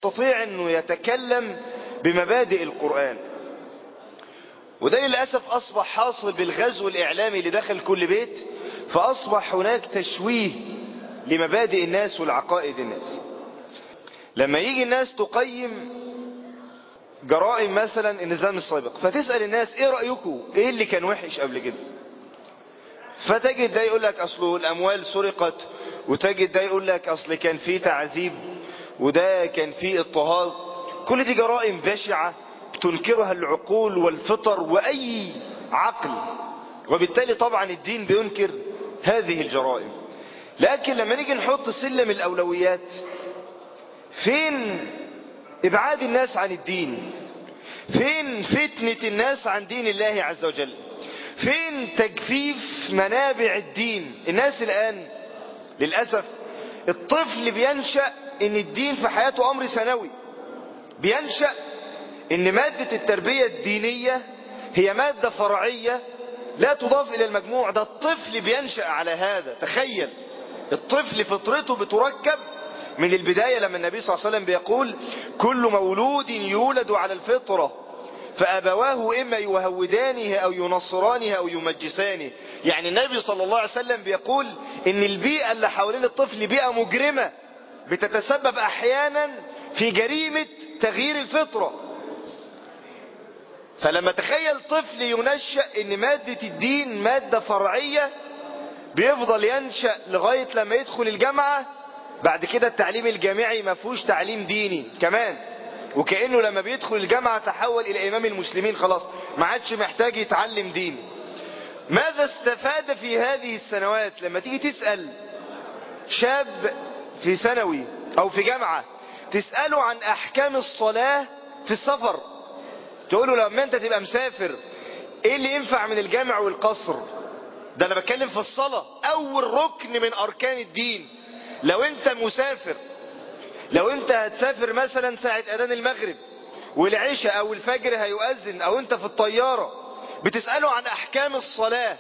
يستطيع أنه يتكلم بمبادئ القرآن وده للأسف أصبح حاصل بالغزو الإعلامي اللي دخل كل بيت فأصبح هناك تشويه لمبادئ الناس والعقائد الناس لما يجي الناس تقيم جرائم مثلا النظام السابق فتسأل الناس ايه رأيكم ايه اللي كان وحش قبل كده فتجد ده يقول لك اصله الاموال سرقت وتجد ده يقول لك اصل كان في تعذيب وده كان في اضطهاد كل دي جرائم بشعة تنكرها العقول والفطر واي عقل وبالتالي طبعا الدين بينكر هذه الجرائم لكن لما نيجي نحط سلم الاولويات فين ابعاد الناس عن الدين فين فتنة الناس عن دين الله عز وجل فين تجفيف منابع الدين الناس الآن للأسف الطفل بينشأ ان الدين في حياته امر ثانوي بينشأ ان مادة التربية الدينية هي مادة فرعية لا تضاف الى المجموع ده الطفل بينشأ على هذا تخيل الطفل فطرته بتركب من البداية لما النبي صلى الله عليه وسلم بيقول كل مولود يولد على الفطرة فأبواه إما يهودانه أو ينصرانه أو يمجسانه يعني النبي صلى الله عليه وسلم بيقول إن البيئة اللي حوالين الطفل بيئة مجرمة بتتسبب أحيانا في جريمة تغيير الفطرة فلما تخيل طفل ينشأ إن مادة الدين مادة فرعية بيفضل ينشأ لغاية لما يدخل الجامعة بعد كده التعليم الجامعي ما فيهوش تعليم ديني كمان وكأنه لما بيدخل الجامعة تحول إلى إمام المسلمين خلاص ما عادش محتاج يتعلم دين ماذا استفاد في هذه السنوات لما تيجي تسأل شاب في ثانوي أو في جامعة تسأله عن أحكام الصلاة في السفر تقول له لما أنت تبقى مسافر إيه اللي ينفع من الجامع والقصر ده أنا بتكلم في الصلاة أول ركن من أركان الدين لو أنت مسافر لو انت هتسافر مثلا ساعة اذان المغرب والعشاء او الفجر هيؤذن او انت في الطيارة بتسأله عن احكام الصلاة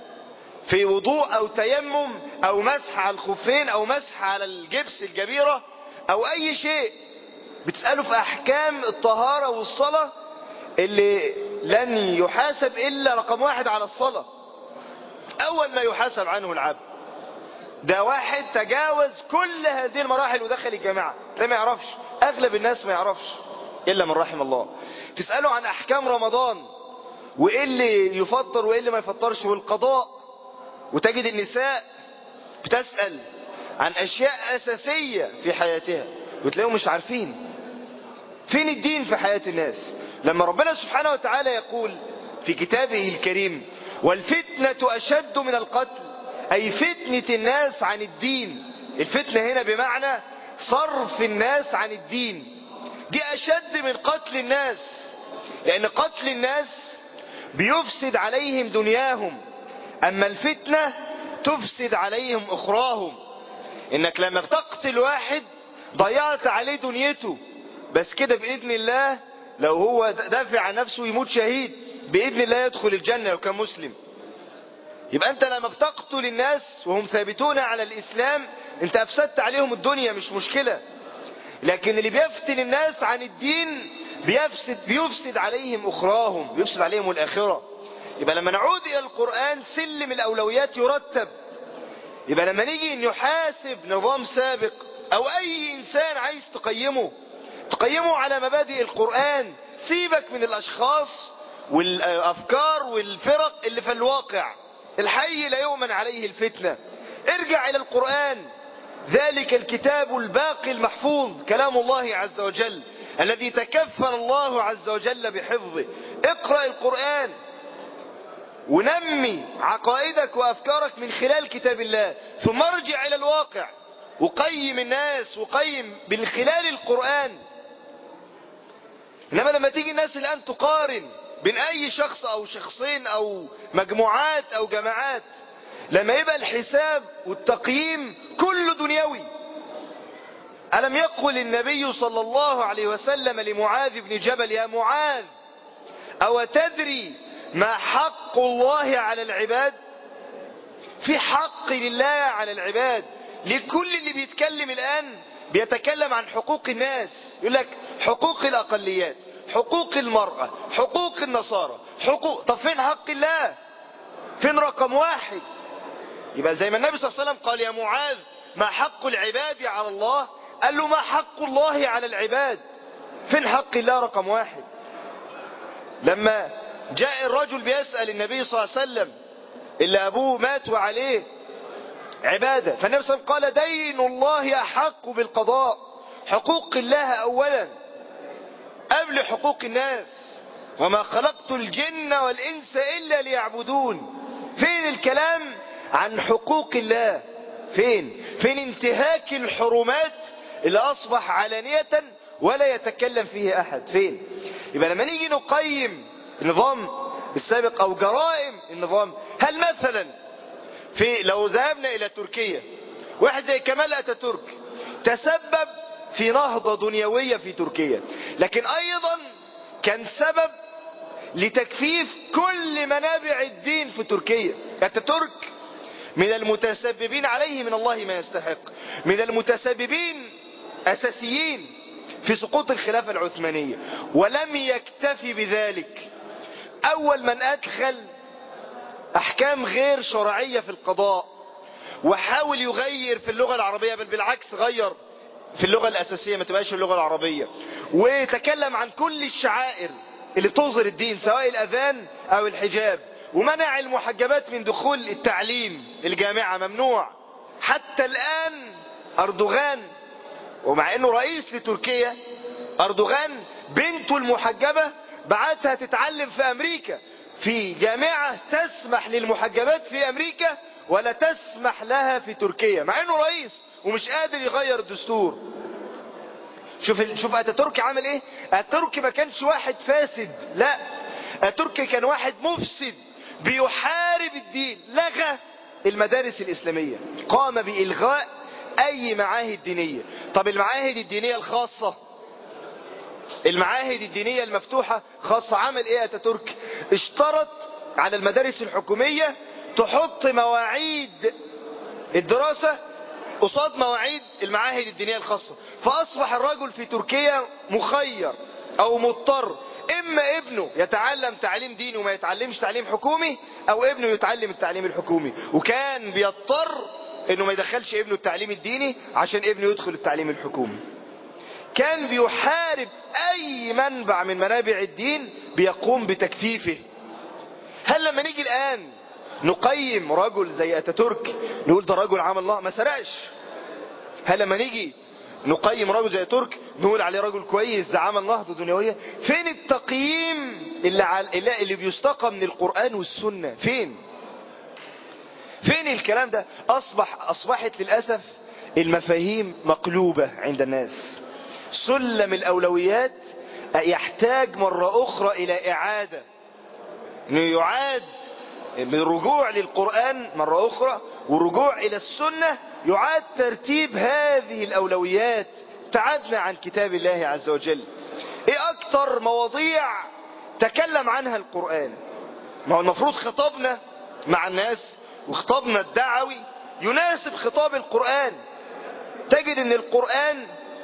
في وضوء او تيمم او مسح على الخفين او مسح على الجبس الجبيرة او اي شيء بتسأله في احكام الطهارة والصلاة اللي لن يحاسب الا رقم واحد على الصلاة اول ما يحاسب عنه العبد ده واحد تجاوز كل هذه المراحل ودخل الجامعة ده ما يعرفش اغلب الناس ما يعرفش الا من رحم الله تسأله عن احكام رمضان وايه اللي يفطر وايه اللي ما يفطرش والقضاء وتجد النساء بتسأل عن اشياء اساسية في حياتها وتلاقيهم مش عارفين فين الدين في حياة الناس لما ربنا سبحانه وتعالى يقول في كتابه الكريم والفتنة اشد من القتل أي فتنة الناس عن الدين الفتنة هنا بمعنى صرف الناس عن الدين دي أشد من قتل الناس لأن قتل الناس بيفسد عليهم دنياهم أما الفتنة تفسد عليهم أخراهم إنك لما بتقتل واحد ضيعت عليه دنيته بس كده بإذن الله لو هو دافع عن نفسه يموت شهيد بإذن الله يدخل الجنة لو كان مسلم يبقى انت لما بتقتل الناس وهم ثابتون على الاسلام انت افسدت عليهم الدنيا مش مشكلة لكن اللي بيفتن الناس عن الدين بيفسد, بيفسد عليهم اخراهم بيفسد عليهم الاخرة يبقى لما نعود الى القرآن سلم الاولويات يرتب يبقى لما نيجي نحاسب نظام سابق او اي انسان عايز تقيمه تقيمه على مبادئ القرآن سيبك من الاشخاص والافكار والفرق اللي في الواقع الحي لا يؤمن عليه الفتنة ارجع الى القرآن ذلك الكتاب الباقي المحفوظ كلام الله عز وجل الذي تكفل الله عز وجل بحفظه اقرأ القرآن ونمي عقائدك وافكارك من خلال كتاب الله ثم ارجع الى الواقع وقيم الناس وقيم من خلال القرآن انما لما تيجي الناس الان تقارن بين اي شخص او شخصين او مجموعات او جماعات لما يبقى الحساب والتقييم كله دنيوي ألم يقل النبي صلى الله عليه وسلم لمعاذ بن جبل يا معاذ أو تدري ما حق الله على العباد في حق لله على العباد لكل اللي بيتكلم الآن بيتكلم عن حقوق الناس يقول لك حقوق الأقليات حقوق المرأة حقوق النصارى حقوق طب فين حق الله فين رقم واحد يبقى زي ما النبي صلى الله عليه وسلم قال يا معاذ ما حق العباد على الله قال له ما حق الله على العباد فين حق الله رقم واحد لما جاء الرجل بيسأل النبي صلى الله عليه وسلم اللي أبوه مات وعليه عبادة فالنبي صلى الله عليه وسلم قال دين الله أحق بالقضاء حقوق الله أولا قبل حقوق الناس وما خلقت الجن والإنس إلا ليعبدون فين الكلام عن حقوق الله فين فين انتهاك الحرمات اللي أصبح علانية ولا يتكلم فيه أحد فين يبقى لما نيجي نقيم النظام السابق أو جرائم النظام هل مثلا في لو ذهبنا إلى تركيا واحد زي كمال أتاتورك تسبب في نهضة دنيوية في تركيا لكن أيضا كان سبب لتكفيف كل منابع الدين في تركيا أتاتورك من المتسببين عليه من الله ما يستحق من المتسببين أساسيين في سقوط الخلافة العثمانية ولم يكتفي بذلك أول من أدخل أحكام غير شرعية في القضاء وحاول يغير في اللغة العربية بل بالعكس غير في اللغة الأساسية ما تبقاش اللغة العربية وتكلم عن كل الشعائر اللي بتظهر الدين سواء الأذان أو الحجاب ومنع المحجبات من دخول التعليم الجامعة ممنوع حتى الآن أردوغان ومع أنه رئيس لتركيا أردوغان بنته المحجبة بعتها تتعلم في أمريكا في جامعة تسمح للمحجبات في أمريكا ولا تسمح لها في تركيا مع أنه رئيس ومش قادر يغير الدستور شوف شوف اتاتورك عمل ايه اتاتورك ما كانش واحد فاسد لا اتاتورك كان واحد مفسد بيحارب الدين لغى المدارس الاسلاميه قام بالغاء اي معاهد دينيه طب المعاهد الدينيه الخاصه المعاهد الدينيه المفتوحه خاصه عمل ايه اتاتورك اشترط على المدارس الحكوميه تحط مواعيد الدراسه قصاد مواعيد المعاهد الدينية الخاصة فأصبح الرجل في تركيا مخير أو مضطر إما ابنه يتعلم تعليم ديني وما يتعلمش تعليم حكومي أو ابنه يتعلم التعليم الحكومي وكان بيضطر إنه ما يدخلش ابنه التعليم الديني عشان ابنه يدخل التعليم الحكومي كان بيحارب أي منبع من منابع الدين بيقوم بتكثيفه هل لما نيجي الآن نقيم رجل زي اتاتورك نقول ده رجل عمل الله ما سرقش هل لما نيجي نقيم رجل زي ترك نقول عليه رجل كويس ده عمل نهضه دنيويه فين التقييم اللي عل... اللي بيستقى من القران والسنه فين فين الكلام ده اصبح اصبحت للاسف المفاهيم مقلوبه عند الناس سلم الاولويات يحتاج مره اخرى الى اعاده انه يعاد بالرجوع للقرآن مرة أخرى والرجوع إلى السنة يعاد ترتيب هذه الأولويات ابتعدنا عن كتاب الله عز وجل ايه اكتر مواضيع تكلم عنها القرآن ما هو المفروض خطابنا مع الناس وخطابنا الدعوي يناسب خطاب القرآن تجد ان القرآن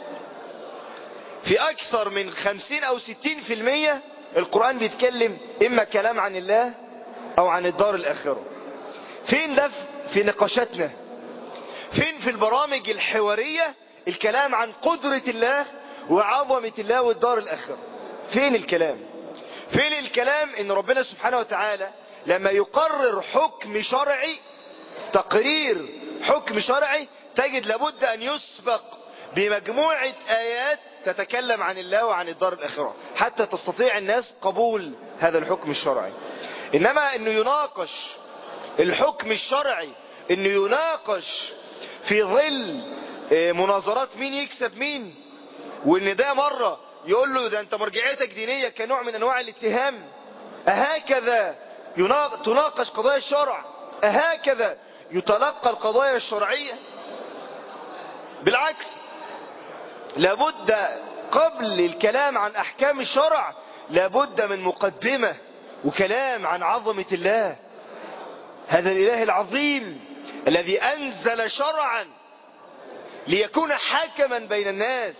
في اكثر من خمسين او ستين في المية القرآن بيتكلم اما كلام عن الله او عن الدار الاخرة فين ده في نقاشاتنا فين في البرامج الحوارية الكلام عن قدرة الله وعظمة الله والدار الاخرة فين الكلام فين الكلام ان ربنا سبحانه وتعالى لما يقرر حكم شرعي تقرير حكم شرعي تجد لابد ان يسبق بمجموعة ايات تتكلم عن الله وعن الدار الاخرة حتى تستطيع الناس قبول هذا الحكم الشرعي انما انه يناقش الحكم الشرعي انه يناقش في ظل مناظرات مين يكسب مين وان ده مرة يقول له ده انت مرجعيتك دينية كنوع من انواع الاتهام اهكذا تناقش قضايا الشرع اهكذا يتلقى القضايا الشرعية بالعكس لابد قبل الكلام عن احكام الشرع لابد من مقدمة وكلام عن عظمة الله هذا الاله العظيم الذي انزل شرعا ليكون حكما بين الناس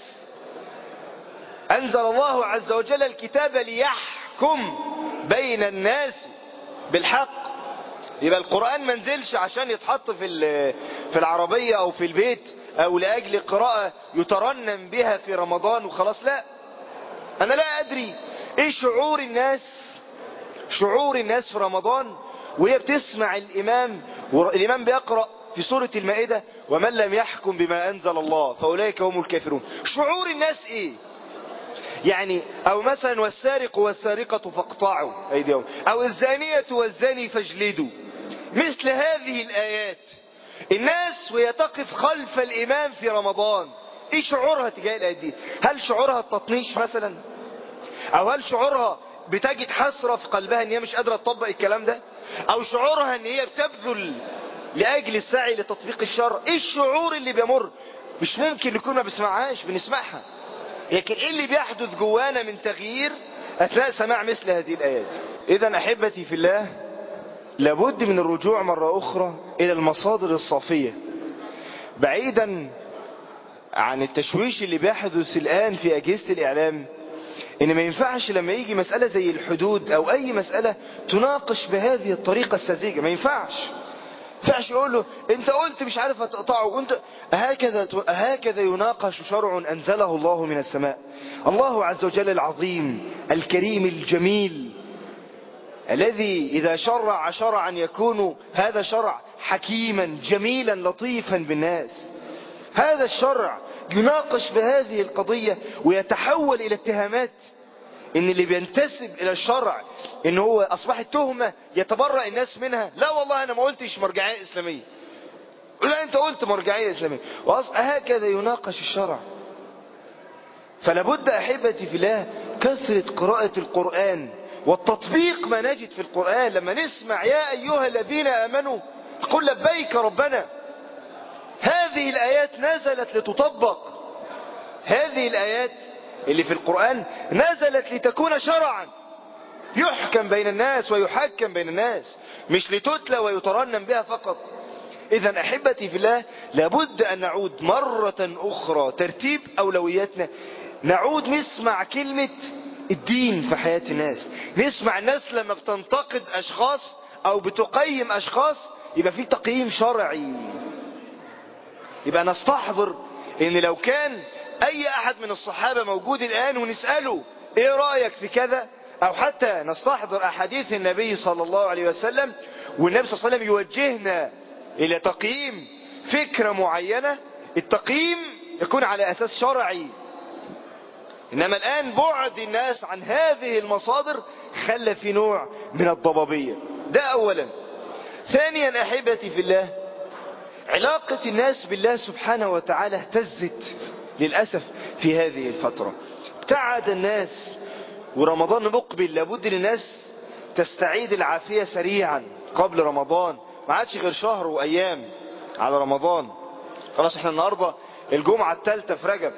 أنزل الله عز وجل الكتاب ليحكم بين الناس بالحق يبقى القرآن ما نزلش عشان يتحط في في العربية أو في البيت أو لأجل قراءة يترنم بها في رمضان وخلاص لا أنا لا أدري إيه شعور الناس شعور الناس في رمضان وهي بتسمع الإمام والإمام بيقرأ في سورة المائدة ومن لم يحكم بما أنزل الله فأولئك هم الكافرون شعور الناس إيه يعني أو مثلا والسارق والسارقة فاقطعوا أيديهم أو الزانية والزاني فاجلدوا مثل هذه الآيات الناس وهي تقف خلف الإمام في رمضان إيه شعورها تجاه الآيات دي هل شعورها التطنيش مثلا أو هل شعورها بتجد حسرة في قلبها ان هي مش قادرة تطبق الكلام ده او شعورها ان هي بتبذل لاجل السعي لتطبيق الشر ايه الشعور اللي بيمر مش ممكن نكون ما بنسمعهاش بنسمعها لكن ايه اللي بيحدث جوانا من تغيير اثناء سماع مثل هذه الايات اذا احبتي في الله لابد من الرجوع مرة اخرى الى المصادر الصافية بعيدا عن التشويش اللي بيحدث الان في اجهزة الاعلام ان ما ينفعش لما يجي مسألة زي الحدود او اي مسألة تناقش بهذه الطريقة الساذجة ما ينفعش ينفعش يقول له انت قلت مش عارف هتقطعه وانت هكذا هكذا يناقش شرع انزله الله من السماء الله عز وجل العظيم الكريم الجميل الذي اذا شرع شرعا يكون هذا شرع حكيما جميلا لطيفا بالناس هذا الشرع يناقش بهذه القضية ويتحول إلى اتهامات إن اللي بينتسب إلى الشرع إن هو أصبحت تهمة يتبرأ الناس منها لا والله أنا ما قلتش مرجعية إسلامية لا أنت قلت مرجعية إسلامية هكذا يناقش الشرع فلابد أحبتي في الله كثرة قراءة القرآن والتطبيق ما نجد في القرآن لما نسمع يا أيها الذين آمنوا قل لبيك ربنا هذه الآيات نزلت لتطبق هذه الآيات اللي في القرآن نزلت لتكون شرعا يحكم بين الناس ويحكم بين الناس مش لتتلى ويترنم بها فقط إذا أحبتي في الله لابد أن نعود مرة أخرى ترتيب أولوياتنا نعود نسمع كلمة الدين في حياة الناس نسمع الناس لما بتنتقد أشخاص أو بتقيم أشخاص يبقى في تقييم شرعي يبقى نستحضر ان لو كان اي احد من الصحابة موجود الان ونسأله ايه رأيك في كذا او حتى نستحضر احاديث النبي صلى الله عليه وسلم والنبي صلى الله عليه وسلم يوجهنا الى تقييم فكرة معينة التقييم يكون على اساس شرعي انما الان بعد الناس عن هذه المصادر خلى في نوع من الضبابية ده اولا ثانيا احبتي في الله علاقة الناس بالله سبحانه وتعالى اهتزت للأسف في هذه الفترة ابتعد الناس ورمضان مقبل لابد للناس تستعيد العافية سريعا قبل رمضان ما عادش غير شهر وأيام على رمضان خلاص احنا النهاردة الجمعة الثالثة في رجب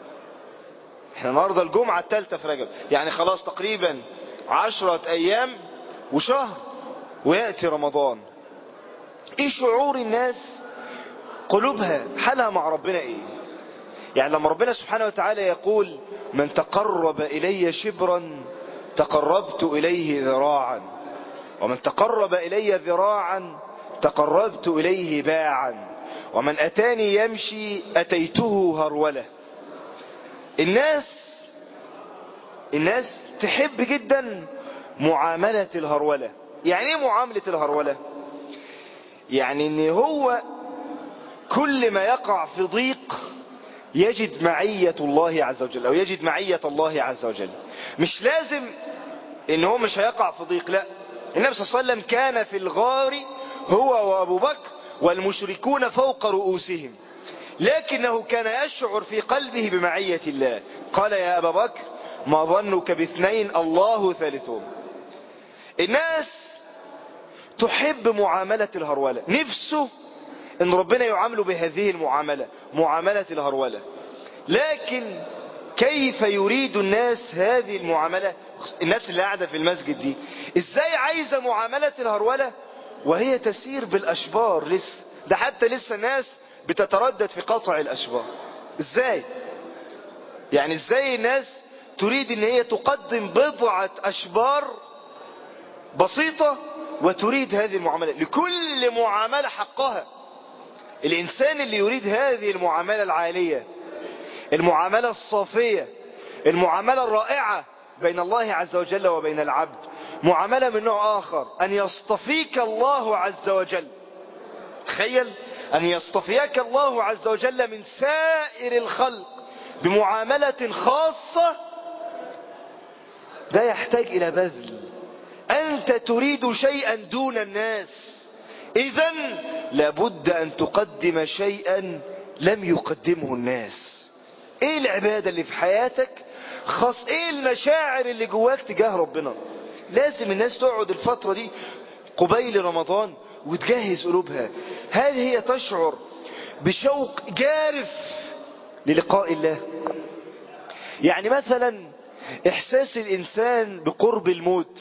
احنا النهاردة الجمعة الثالثة في رجب يعني خلاص تقريبا عشرة أيام وشهر ويأتي رمضان ايه شعور الناس قلوبها حالها مع ربنا ايه يعني لما ربنا سبحانه وتعالى يقول من تقرب الي شبرا تقربت اليه ذراعا ومن تقرب الي ذراعا تقربت اليه باعا ومن اتاني يمشي اتيته هرولة الناس الناس تحب جدا معاملة الهرولة يعني ايه معاملة الهرولة يعني ان هو كل ما يقع في ضيق يجد معية الله عز وجل او يجد معية الله عز وجل مش لازم ان هو مش هيقع في ضيق لا النبي صلى الله عليه وسلم كان في الغار هو وابو بكر والمشركون فوق رؤوسهم لكنه كان يشعر في قلبه بمعية الله قال يا ابا بكر ما ظنك باثنين الله ثالثهم الناس تحب معاملة الهرولة نفسه ان ربنا يعامله بهذه المعاملة معاملة الهرولة لكن كيف يريد الناس هذه المعاملة الناس اللي قاعدة في المسجد دي ازاي عايزة معاملة الهرولة وهي تسير بالاشبار لسه ده حتى لسه ناس بتتردد في قطع الاشجار ازاي يعني ازاي الناس تريد ان هي تقدم بضعة اشبار بسيطة وتريد هذه المعاملة لكل معاملة حقها الانسان اللي يريد هذه المعاملة العالية المعاملة الصافية المعاملة الرائعة بين الله عز وجل وبين العبد معاملة من نوع آخر أن يصطفيك الله عز وجل تخيل أن يصطفيك الله عز وجل من سائر الخلق بمعاملة خاصة ده يحتاج إلى بذل أنت تريد شيئا دون الناس إذا لابد أن تقدم شيئا لم يقدمه الناس إيه العبادة اللي في حياتك خاص إيه المشاعر اللي جواك تجاه ربنا لازم الناس تقعد الفترة دي قبيل رمضان وتجهز قلوبها هل هي تشعر بشوق جارف للقاء الله يعني مثلا احساس الانسان بقرب الموت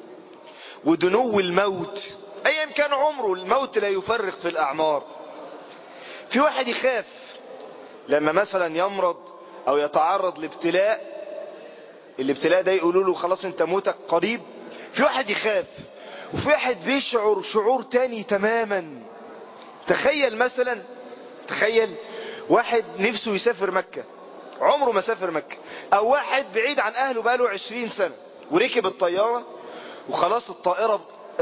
ودنو الموت ايا كان عمره الموت لا يفرق في الاعمار في واحد يخاف لما مثلا يمرض او يتعرض لابتلاء الابتلاء ده يقولوا له خلاص انت موتك قريب في واحد يخاف وفي واحد بيشعر شعور تاني تماما تخيل مثلا تخيل واحد نفسه يسافر مكة عمره ما سافر مكة او واحد بعيد عن اهله بقاله عشرين سنة وركب الطيارة وخلاص الطائرة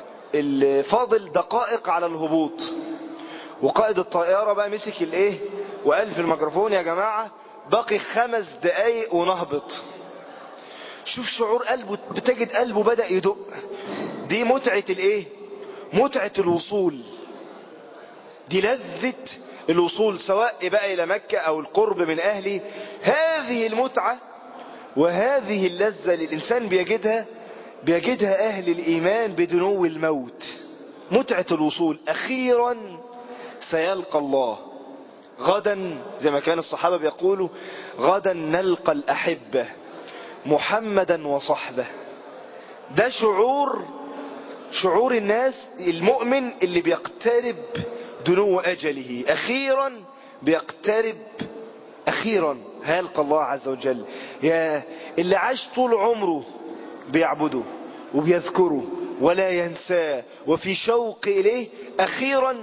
فاضل دقائق على الهبوط وقائد الطائرة بقى مسك الايه وقال في الميكروفون يا جماعة باقي خمس دقايق ونهبط شوف شعور قلبه بتجد قلبه بدأ يدق دي متعة الايه متعة الوصول دي لذة الوصول سواء بقى الى مكة او القرب من اهله هذه المتعة وهذه اللذة للانسان بيجدها بيجدها اهل الايمان بدنو الموت متعة الوصول اخيرا سيلقى الله غدا زي ما كان الصحابة بيقولوا غدا نلقى الاحبة محمدا وصحبه ده شعور شعور الناس المؤمن اللي بيقترب دنو أجله أخيرا بيقترب أخيرا هيلقى الله عز وجل يا اللي عاش طول عمره بيعبده وبيذكره ولا ينساه وفي شوق إليه أخيرا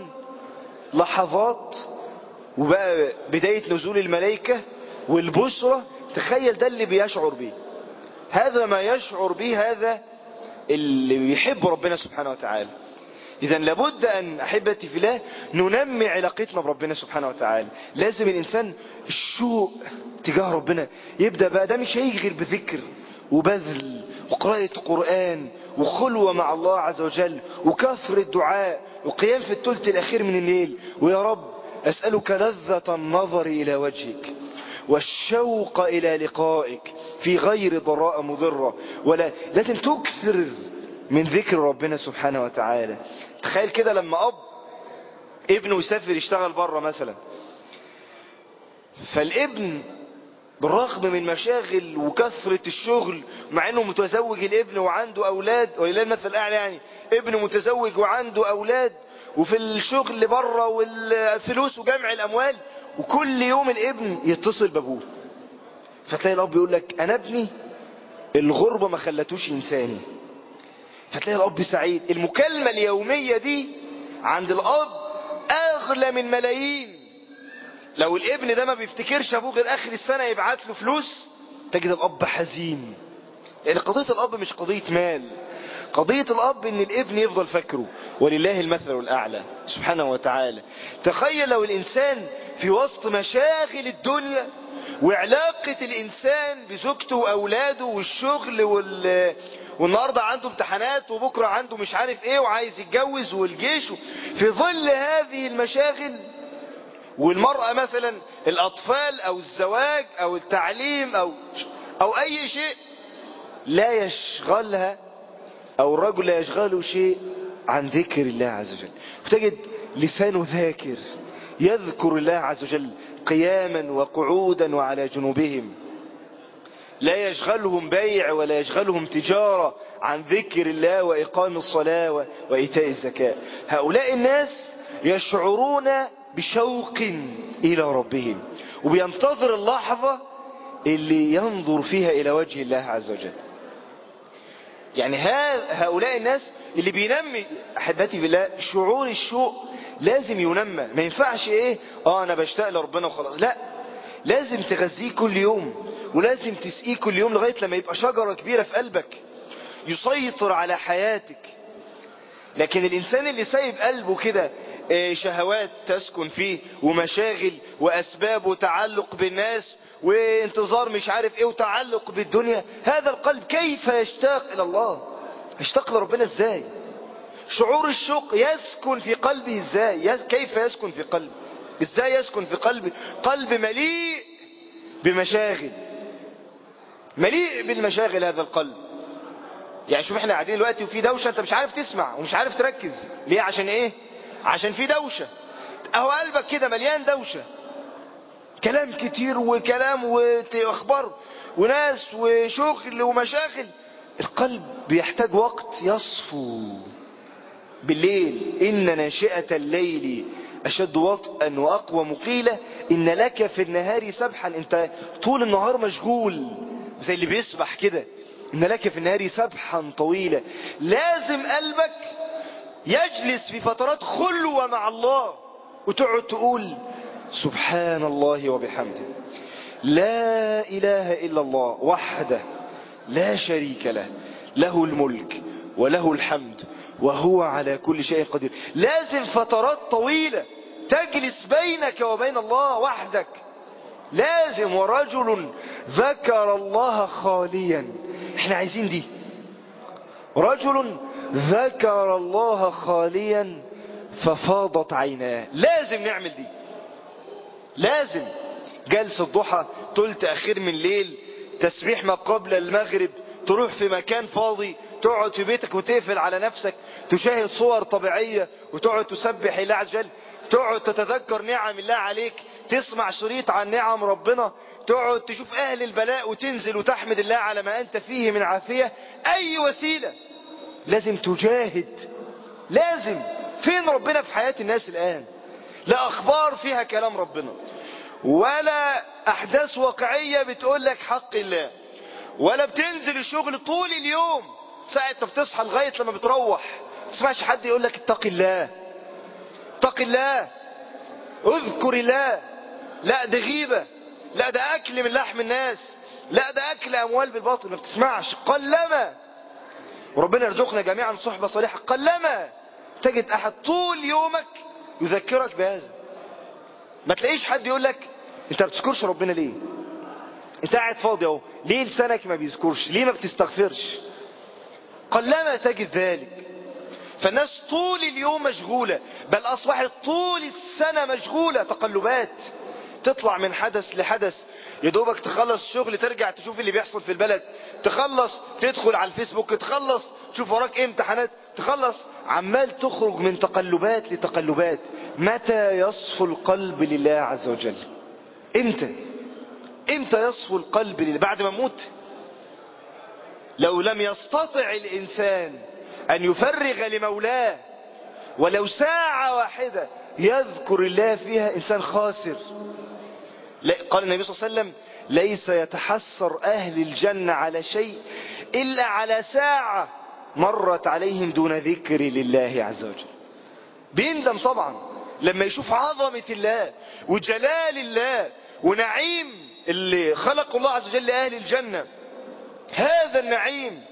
لحظات وبقى بداية نزول الملائكة والبشرة تخيل ده اللي بيشعر به هذا ما يشعر به هذا اللي بيحب ربنا سبحانه وتعالى إذا لابد أن أحبتي في الله ننمي علاقتنا بربنا سبحانه وتعالى لازم الإنسان الشوق تجاه ربنا يبدأ بقى ده مش هيجي غير بذكر وبذل وقراءة قرآن وخلوة مع الله عز وجل وكثرة دعاء وقيام في الثلث الأخير من الليل ويا رب أسألك لذة النظر إلى وجهك والشوق إلى لقائك في غير ضراء مضرة ولا لازم تكثر من ذكر ربنا سبحانه وتعالى تخيل كده لما أب ابنه يسافر يشتغل بره مثلا فالابن بالرغم من مشاغل وكثرة الشغل مع انه متزوج الابن وعنده اولاد ولله المثل الاعلى يعني ابن متزوج وعنده اولاد وفي الشغل اللي بره والفلوس وجمع الاموال وكل يوم الابن يتصل بابوه فتلاقي الاب يقول لك انا ابني الغربة ما خلتوش انساني فتلاقي الاب سعيد المكالمة اليومية دي عند الاب اغلى من ملايين لو الابن ده ما بيفتكرش ابوه غير اخر السنة يبعت له فلوس تجد الاب حزين لان قضية الاب مش قضية مال قضية الاب ان الابن يفضل فاكره ولله المثل الاعلى سبحانه وتعالى تخيل لو الانسان في وسط مشاغل الدنيا وعلاقة الانسان بزوجته واولاده والشغل وال والنهاردة عنده امتحانات وبكرة عنده مش عارف ايه وعايز يتجوز والجيش في ظل هذه المشاغل والمرأة مثلا الاطفال او الزواج او التعليم او او اي شيء لا يشغلها او الرجل لا يشغله شيء عن ذكر الله عز وجل وتجد لسانه ذاكر يذكر الله عز وجل قياما وقعودا وعلى جنوبهم لا يشغلهم بيع ولا يشغلهم تجارة عن ذكر الله وإقام الصلاة وإيتاء الزكاة هؤلاء الناس يشعرون بشوق إلى ربهم وبينتظر اللحظة اللي ينظر فيها إلى وجه الله عز وجل يعني هؤلاء الناس اللي بينمي أحبتي بالله شعور الشوق لازم ينمى ما ينفعش ايه اه انا بشتاق لربنا وخلاص لا لازم تغذيه كل يوم ولازم تسقيه كل يوم لغاية لما يبقى شجرة كبيرة في قلبك يسيطر على حياتك لكن الإنسان اللي سايب قلبه كده شهوات تسكن فيه ومشاغل وأسباب وتعلق بالناس وانتظار مش عارف ايه وتعلق بالدنيا هذا القلب كيف يشتاق إلى الله يشتاق لربنا ازاي شعور الشوق يسكن في قلبه ازاي كيف يسكن في قلبه ازاي يسكن في قلبه قلب مليء بمشاغل مليء بالمشاغل هذا القلب يعني شوف احنا قاعدين دلوقتي وفي دوشة انت مش عارف تسمع ومش عارف تركز ليه عشان ايه عشان في دوشة اهو قلبك كده مليان دوشة كلام كتير وكلام واخبار وناس وشغل ومشاغل القلب بيحتاج وقت يصفو بالليل إن ناشئة الليل أشد وطئا وأقوى مقيلة إن لك في النهار سبحا أنت طول النهار مشغول زي اللي بيسبح كده إن لك في النهار سبحا طويلة لازم قلبك يجلس في فترات خلوة مع الله وتقعد تقول سبحان الله وبحمده لا إله إلا الله وحده لا شريك له له الملك وله الحمد وهو على كل شيء قدير لازم فترات طويلة تجلس بينك وبين الله وحدك لازم ورجل ذكر الله خاليا احنا عايزين دي رجل ذكر الله خاليا ففاضت عيناه لازم نعمل دي لازم جلسة ضحى تلت اخير من ليل تسبيح ما قبل المغرب تروح في مكان فاضي تقعد في بيتك وتقفل على نفسك تشاهد صور طبيعية وتقعد تسبح الله عز وجل تقعد تتذكر نعم الله عليك تسمع شريط عن نعم ربنا تقعد تشوف أهل البلاء وتنزل وتحمد الله على ما أنت فيه من عافية أي وسيلة لازم تجاهد لازم فين ربنا في حياة الناس الآن لا أخبار فيها كلام ربنا ولا أحداث واقعية بتقول لك حق الله ولا بتنزل الشغل طول اليوم ساعة ما بتصحى لغاية لما بتروح تسمعش حد يقول لك اتق الله اتق الله اذكر الله لا ده غيبة لا ده اكل من لحم الناس لا ده اكل اموال بالباطل ما بتسمعش قلما وربنا يرزقنا جميعا صحبة صالحة قلما تجد احد طول يومك يذكرك بهذا ما تلاقيش حد يقول لك انت ما بتذكرش ربنا ليه انت قاعد فاضي اهو ليه لسانك ما بيذكرش ليه ما بتستغفرش قلما تجد ذلك فالناس طول اليوم مشغولة بل أصبحت طول السنة مشغولة تقلبات تطلع من حدث لحدث يدوبك تخلص شغل ترجع تشوف اللي بيحصل في البلد تخلص تدخل على الفيسبوك تخلص تشوف وراك ايه امتحانات تخلص عمال تخرج من تقلبات لتقلبات متى يصفو القلب لله عز وجل امتى امتى يصفو القلب لله بعد ما موت لو لم يستطع الإنسان أن يفرغ لمولاه ولو ساعة واحدة يذكر الله فيها إنسان خاسر قال النبي صلى الله عليه وسلم ليس يتحسر أهل الجنة على شيء إلا على ساعة مرت عليهم دون ذكر لله عز وجل بيندم طبعا لما يشوف عظمة الله وجلال الله ونعيم اللي خلق الله عز وجل لأهل الجنة هذا النعيم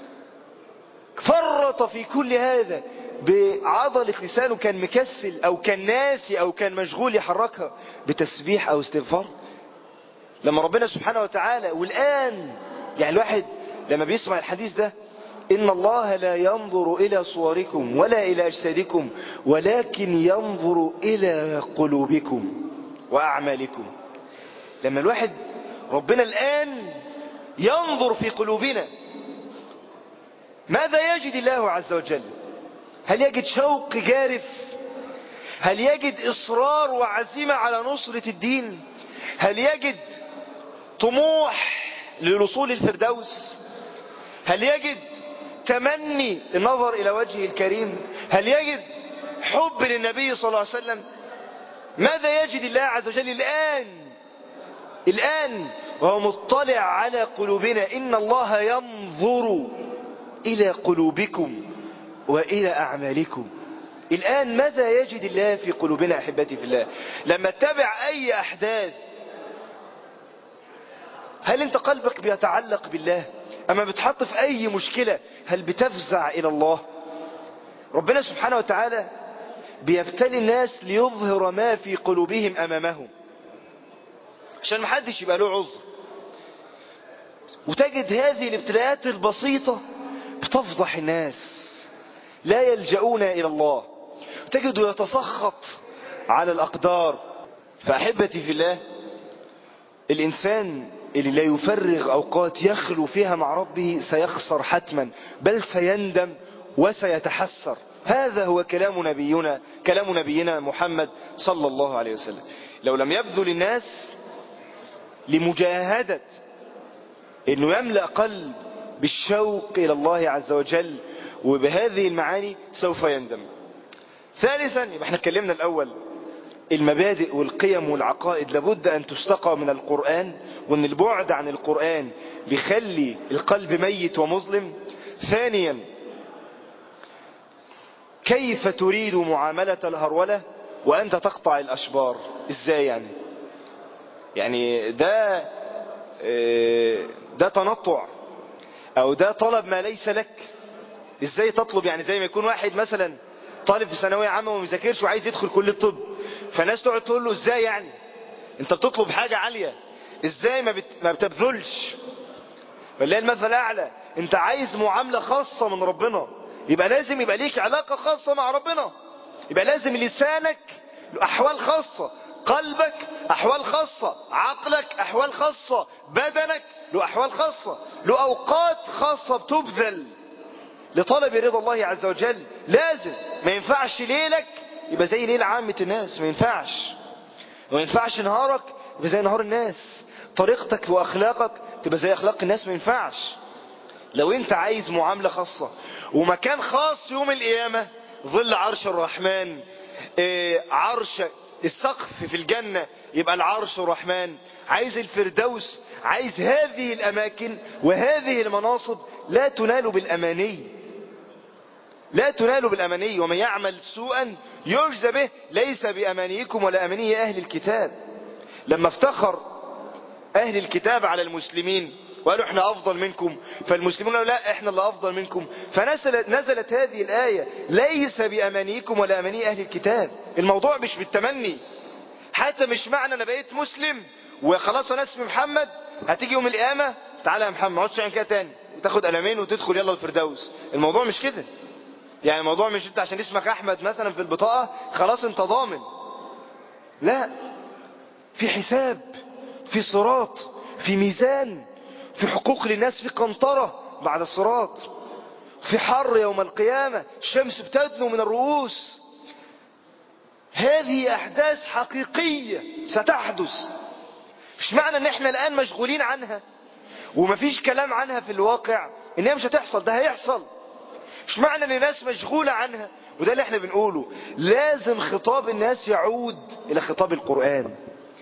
فرط في كل هذا بعضلة لسانه كان مكسل او كان ناسي او كان مشغول يحركها بتسبيح او استغفار لما ربنا سبحانه وتعالى والآن يعني الواحد لما بيسمع الحديث ده إن الله لا ينظر إلى صوركم ولا إلى أجسادكم ولكن ينظر إلى قلوبكم وأعمالكم لما الواحد ربنا الآن ينظر في قلوبنا ماذا يجد الله عز وجل هل يجد شوق جارف هل يجد إصرار وعزيمة على نصرة الدين هل يجد طموح للوصول الفردوس هل يجد تمني النظر إلى وجهه الكريم هل يجد حب للنبي صلى الله عليه وسلم ماذا يجد الله عز وجل الآن الآن وهو مطلع على قلوبنا إن الله ينظر إلى قلوبكم وإلى أعمالكم الآن ماذا يجد الله في قلوبنا أحبتي في الله لما تتابع أي أحداث هل انت قلبك بيتعلق بالله اما بتحط في اي مشكلة هل بتفزع الى الله ربنا سبحانه وتعالى بيبتلي الناس ليظهر ما في قلوبهم امامهم عشان محدش يبقى له عذر وتجد هذه الابتلاءات البسيطة بتفضح الناس لا يلجؤون الى الله تجد يتسخط على الاقدار فاحبتي في الله الانسان اللي لا يفرغ أوقات يخلو فيها مع ربه سيخسر حتما بل سيندم وسيتحسر هذا هو كلام نبينا كلام نبينا محمد صلى الله عليه وسلم لو لم يبذل الناس لمجاهدة انه يملأ قلب بالشوق الى الله عز وجل وبهذه المعاني سوف يندم ثالثا يبقى احنا اتكلمنا الاول المبادئ والقيم والعقائد لابد أن تستقى من القرآن وأن البعد عن القرآن بيخلي القلب ميت ومظلم ثانيا كيف تريد معاملة الهرولة وأنت تقطع الأشبار إزاي يعني يعني ده ده تنطع أو ده طلب ما ليس لك إزاي تطلب يعني زي ما يكون واحد مثلا طالب في ثانوية عامة وما بيذاكرش وعايز يدخل كلية الطب فالناس تقعد تقول له ازاي يعني انت بتطلب حاجة عالية ازاي ما, بت... ما بتبذلش والله المثل الاعلى انت عايز معاملة خاصة من ربنا يبقى لازم يبقى ليك علاقة خاصة مع ربنا يبقى لازم لسانك له احوال خاصة قلبك احوال خاصة عقلك احوال خاصة بدنك له احوال خاصة له اوقات خاصة بتبذل لطلب رضا الله عز وجل لازم ما ينفعش ليلك يبقى زي ليل عامة الناس ما ينفعش وما ينفعش نهارك يبقى زي نهار الناس طريقتك واخلاقك تبقى زي اخلاق الناس ما ينفعش لو انت عايز معاملة خاصة ومكان خاص يوم القيامة ظل عرش الرحمن اه عرش السقف في الجنة يبقى العرش الرحمن عايز الفردوس عايز هذه الاماكن وهذه المناصب لا تنال بالاماني لا تنال بالاماني ومن يعمل سوءا يجزى به ليس بامانيكم ولا اماني اهل الكتاب لما افتخر اهل الكتاب على المسلمين وقالوا احنا افضل منكم فالمسلمون قالوا لا احنا اللي افضل منكم فنزلت نزلت هذه الايه ليس بامانيكم ولا اماني اهل الكتاب الموضوع مش بالتمني حتى مش معنى انا بقيت مسلم وخلاص انا اسمي محمد هتيجي يوم القيامه تعالى يا محمد ما عدتش تعمل كده تاني وتاخد قلمين وتدخل يلا الفردوس الموضوع مش كده يعني الموضوع مش انت عشان اسمك احمد مثلا في البطاقه خلاص انت ضامن لا في حساب في صراط في ميزان في حقوق للناس في قنطرة بعد الصراط في حر يوم القيامة الشمس بتدنو من الرؤوس هذه أحداث حقيقية ستحدث مش معنى ان احنا الآن مشغولين عنها ومفيش كلام عنها في الواقع انها مش هتحصل ده هيحصل مش معنى ان الناس مشغولة عنها وده اللي احنا بنقوله لازم خطاب الناس يعود الى خطاب القرآن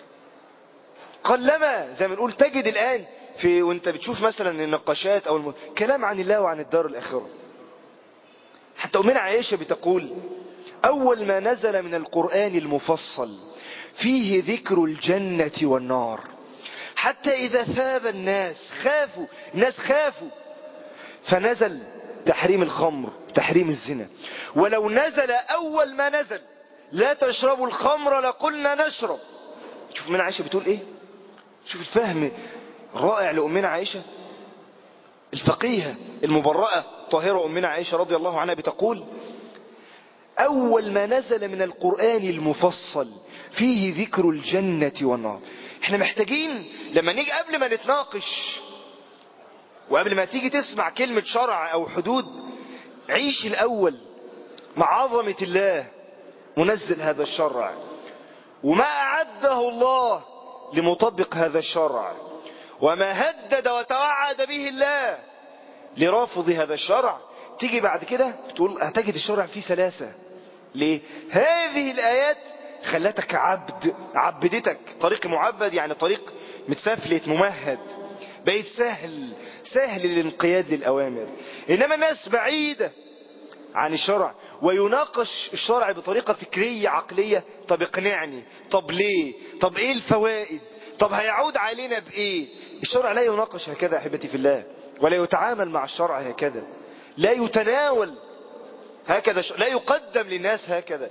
قلما زي ما نقول تجد الآن في وانت بتشوف مثلا النقاشات او الم... كلام عن الله وعن الدار الآخرة حتى أمنا عائشة بتقول أول ما نزل من القرآن المفصل فيه ذكر الجنة والنار حتى إذا ثاب الناس خافوا الناس خافوا فنزل تحريم الخمر تحريم الزنا ولو نزل أول ما نزل لا تشربوا الخمر لقلنا نشرب شوف من عائشة بتقول ايه شوف الفهم رائع لأمنا عائشة الفقيهة المبرأة الطاهرة أمنا عائشة رضي الله عنها بتقول أول ما نزل من القرآن المفصل فيه ذكر الجنة والنار احنا محتاجين لما نيجي قبل ما نتناقش وقبل ما تيجي تسمع كلمة شرع أو حدود عيش الأول مع عظمة الله منزل هذا الشرع وما أعده الله لمطبق هذا الشرع وما هدد وتوعد به الله لرافض هذا الشرع تيجي بعد كده تقول هتجد الشرع فيه سلاسة ليه هذه الآيات خلتك عبد عبدتك طريق معبد يعني طريق متسفلت ممهد بقيت سهل سهل الانقياد للأوامر إنما الناس بعيدة عن الشرع ويناقش الشرع بطريقة فكرية عقلية طب اقنعني طب ليه طب ايه الفوائد طب هيعود علينا بايه الشرع لا يناقش هكذا احبتي في الله ولا يتعامل مع الشرع هكذا لا يتناول هكذا لا يقدم للناس هكذا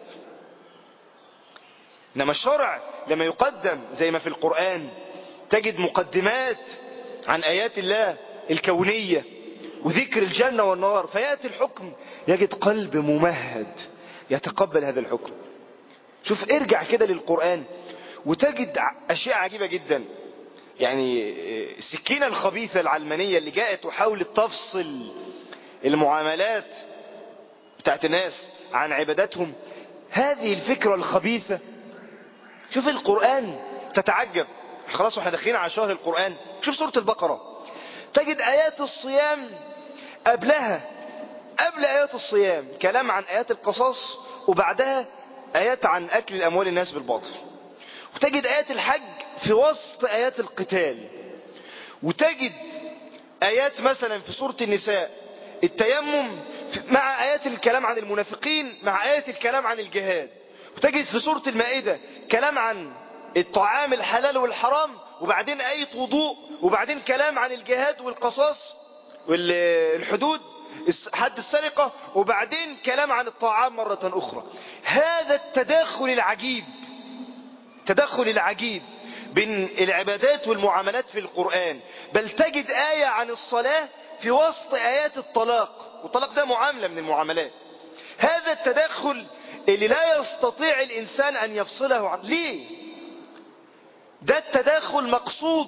انما الشرع لما يقدم زي ما في القرآن تجد مقدمات عن آيات الله الكونية وذكر الجنة والنار فيأتي الحكم يجد قلب ممهد يتقبل هذا الحكم شوف ارجع كده للقرآن وتجد أشياء عجيبة جدا يعني السكينة الخبيثة العلمانية اللي جاءت وحاولت تفصل المعاملات بتاعت الناس عن عباداتهم هذه الفكرة الخبيثة شوف القرآن تتعجب خلاص واحنا داخلين على شهر القرآن شوف سورة البقرة تجد آيات الصيام قبلها قبل آيات الصيام كلام عن آيات القصاص وبعدها آيات عن أكل الأموال الناس بالباطل وتجد آيات الحج في وسط آيات القتال وتجد آيات مثلا في سورة النساء التيمم مع آيات الكلام عن المنافقين مع آيات الكلام عن الجهاد وتجد في سورة المائدة كلام عن الطعام الحلال والحرام وبعدين آية وضوء وبعدين كلام عن الجهاد والقصاص والحدود حد السرقة وبعدين كلام عن الطعام مرة أخرى هذا التداخل العجيب التدخل العجيب بين العبادات والمعاملات في القرآن بل تجد آية عن الصلاة في وسط آيات الطلاق والطلاق ده معاملة من المعاملات هذا التدخل اللي لا يستطيع الإنسان أن يفصله عنه ليه ده التداخل مقصود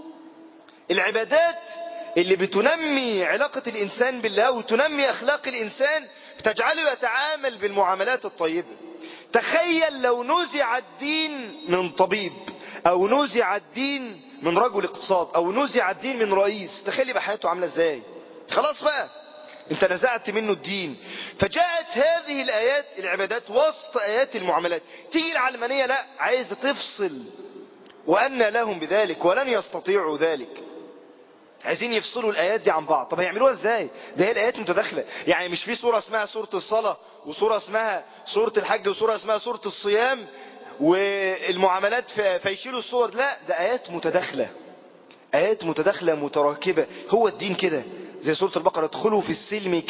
العبادات اللي بتنمي علاقة الإنسان بالله وتنمي أخلاق الإنسان تجعله يتعامل بالمعاملات الطيبة تخيل لو نزع الدين من طبيب أو نزع الدين من رجل اقتصاد أو نزع الدين من رئيس تخيل يبقى حياته عاملة ازاي خلاص بقى انت نزعت منه الدين فجاءت هذه الآيات العبادات وسط آيات المعاملات تيجي العلمانية لا عايزة تفصل وأن لهم بذلك ولن يستطيعوا ذلك عايزين يفصلوا الآيات دي عن بعض طب هيعملوها ازاي ده هي الآيات متداخلة يعني مش في سورة اسمها سورة الصلاة وسورة اسمها سورة الحج وسورة اسمها سورة الصيام والمعاملات فيشيلوا الصور لا ده آيات متداخلة آيات متداخلة متراكبة هو الدين كده زي سورة البقرة ادخلوا في السلم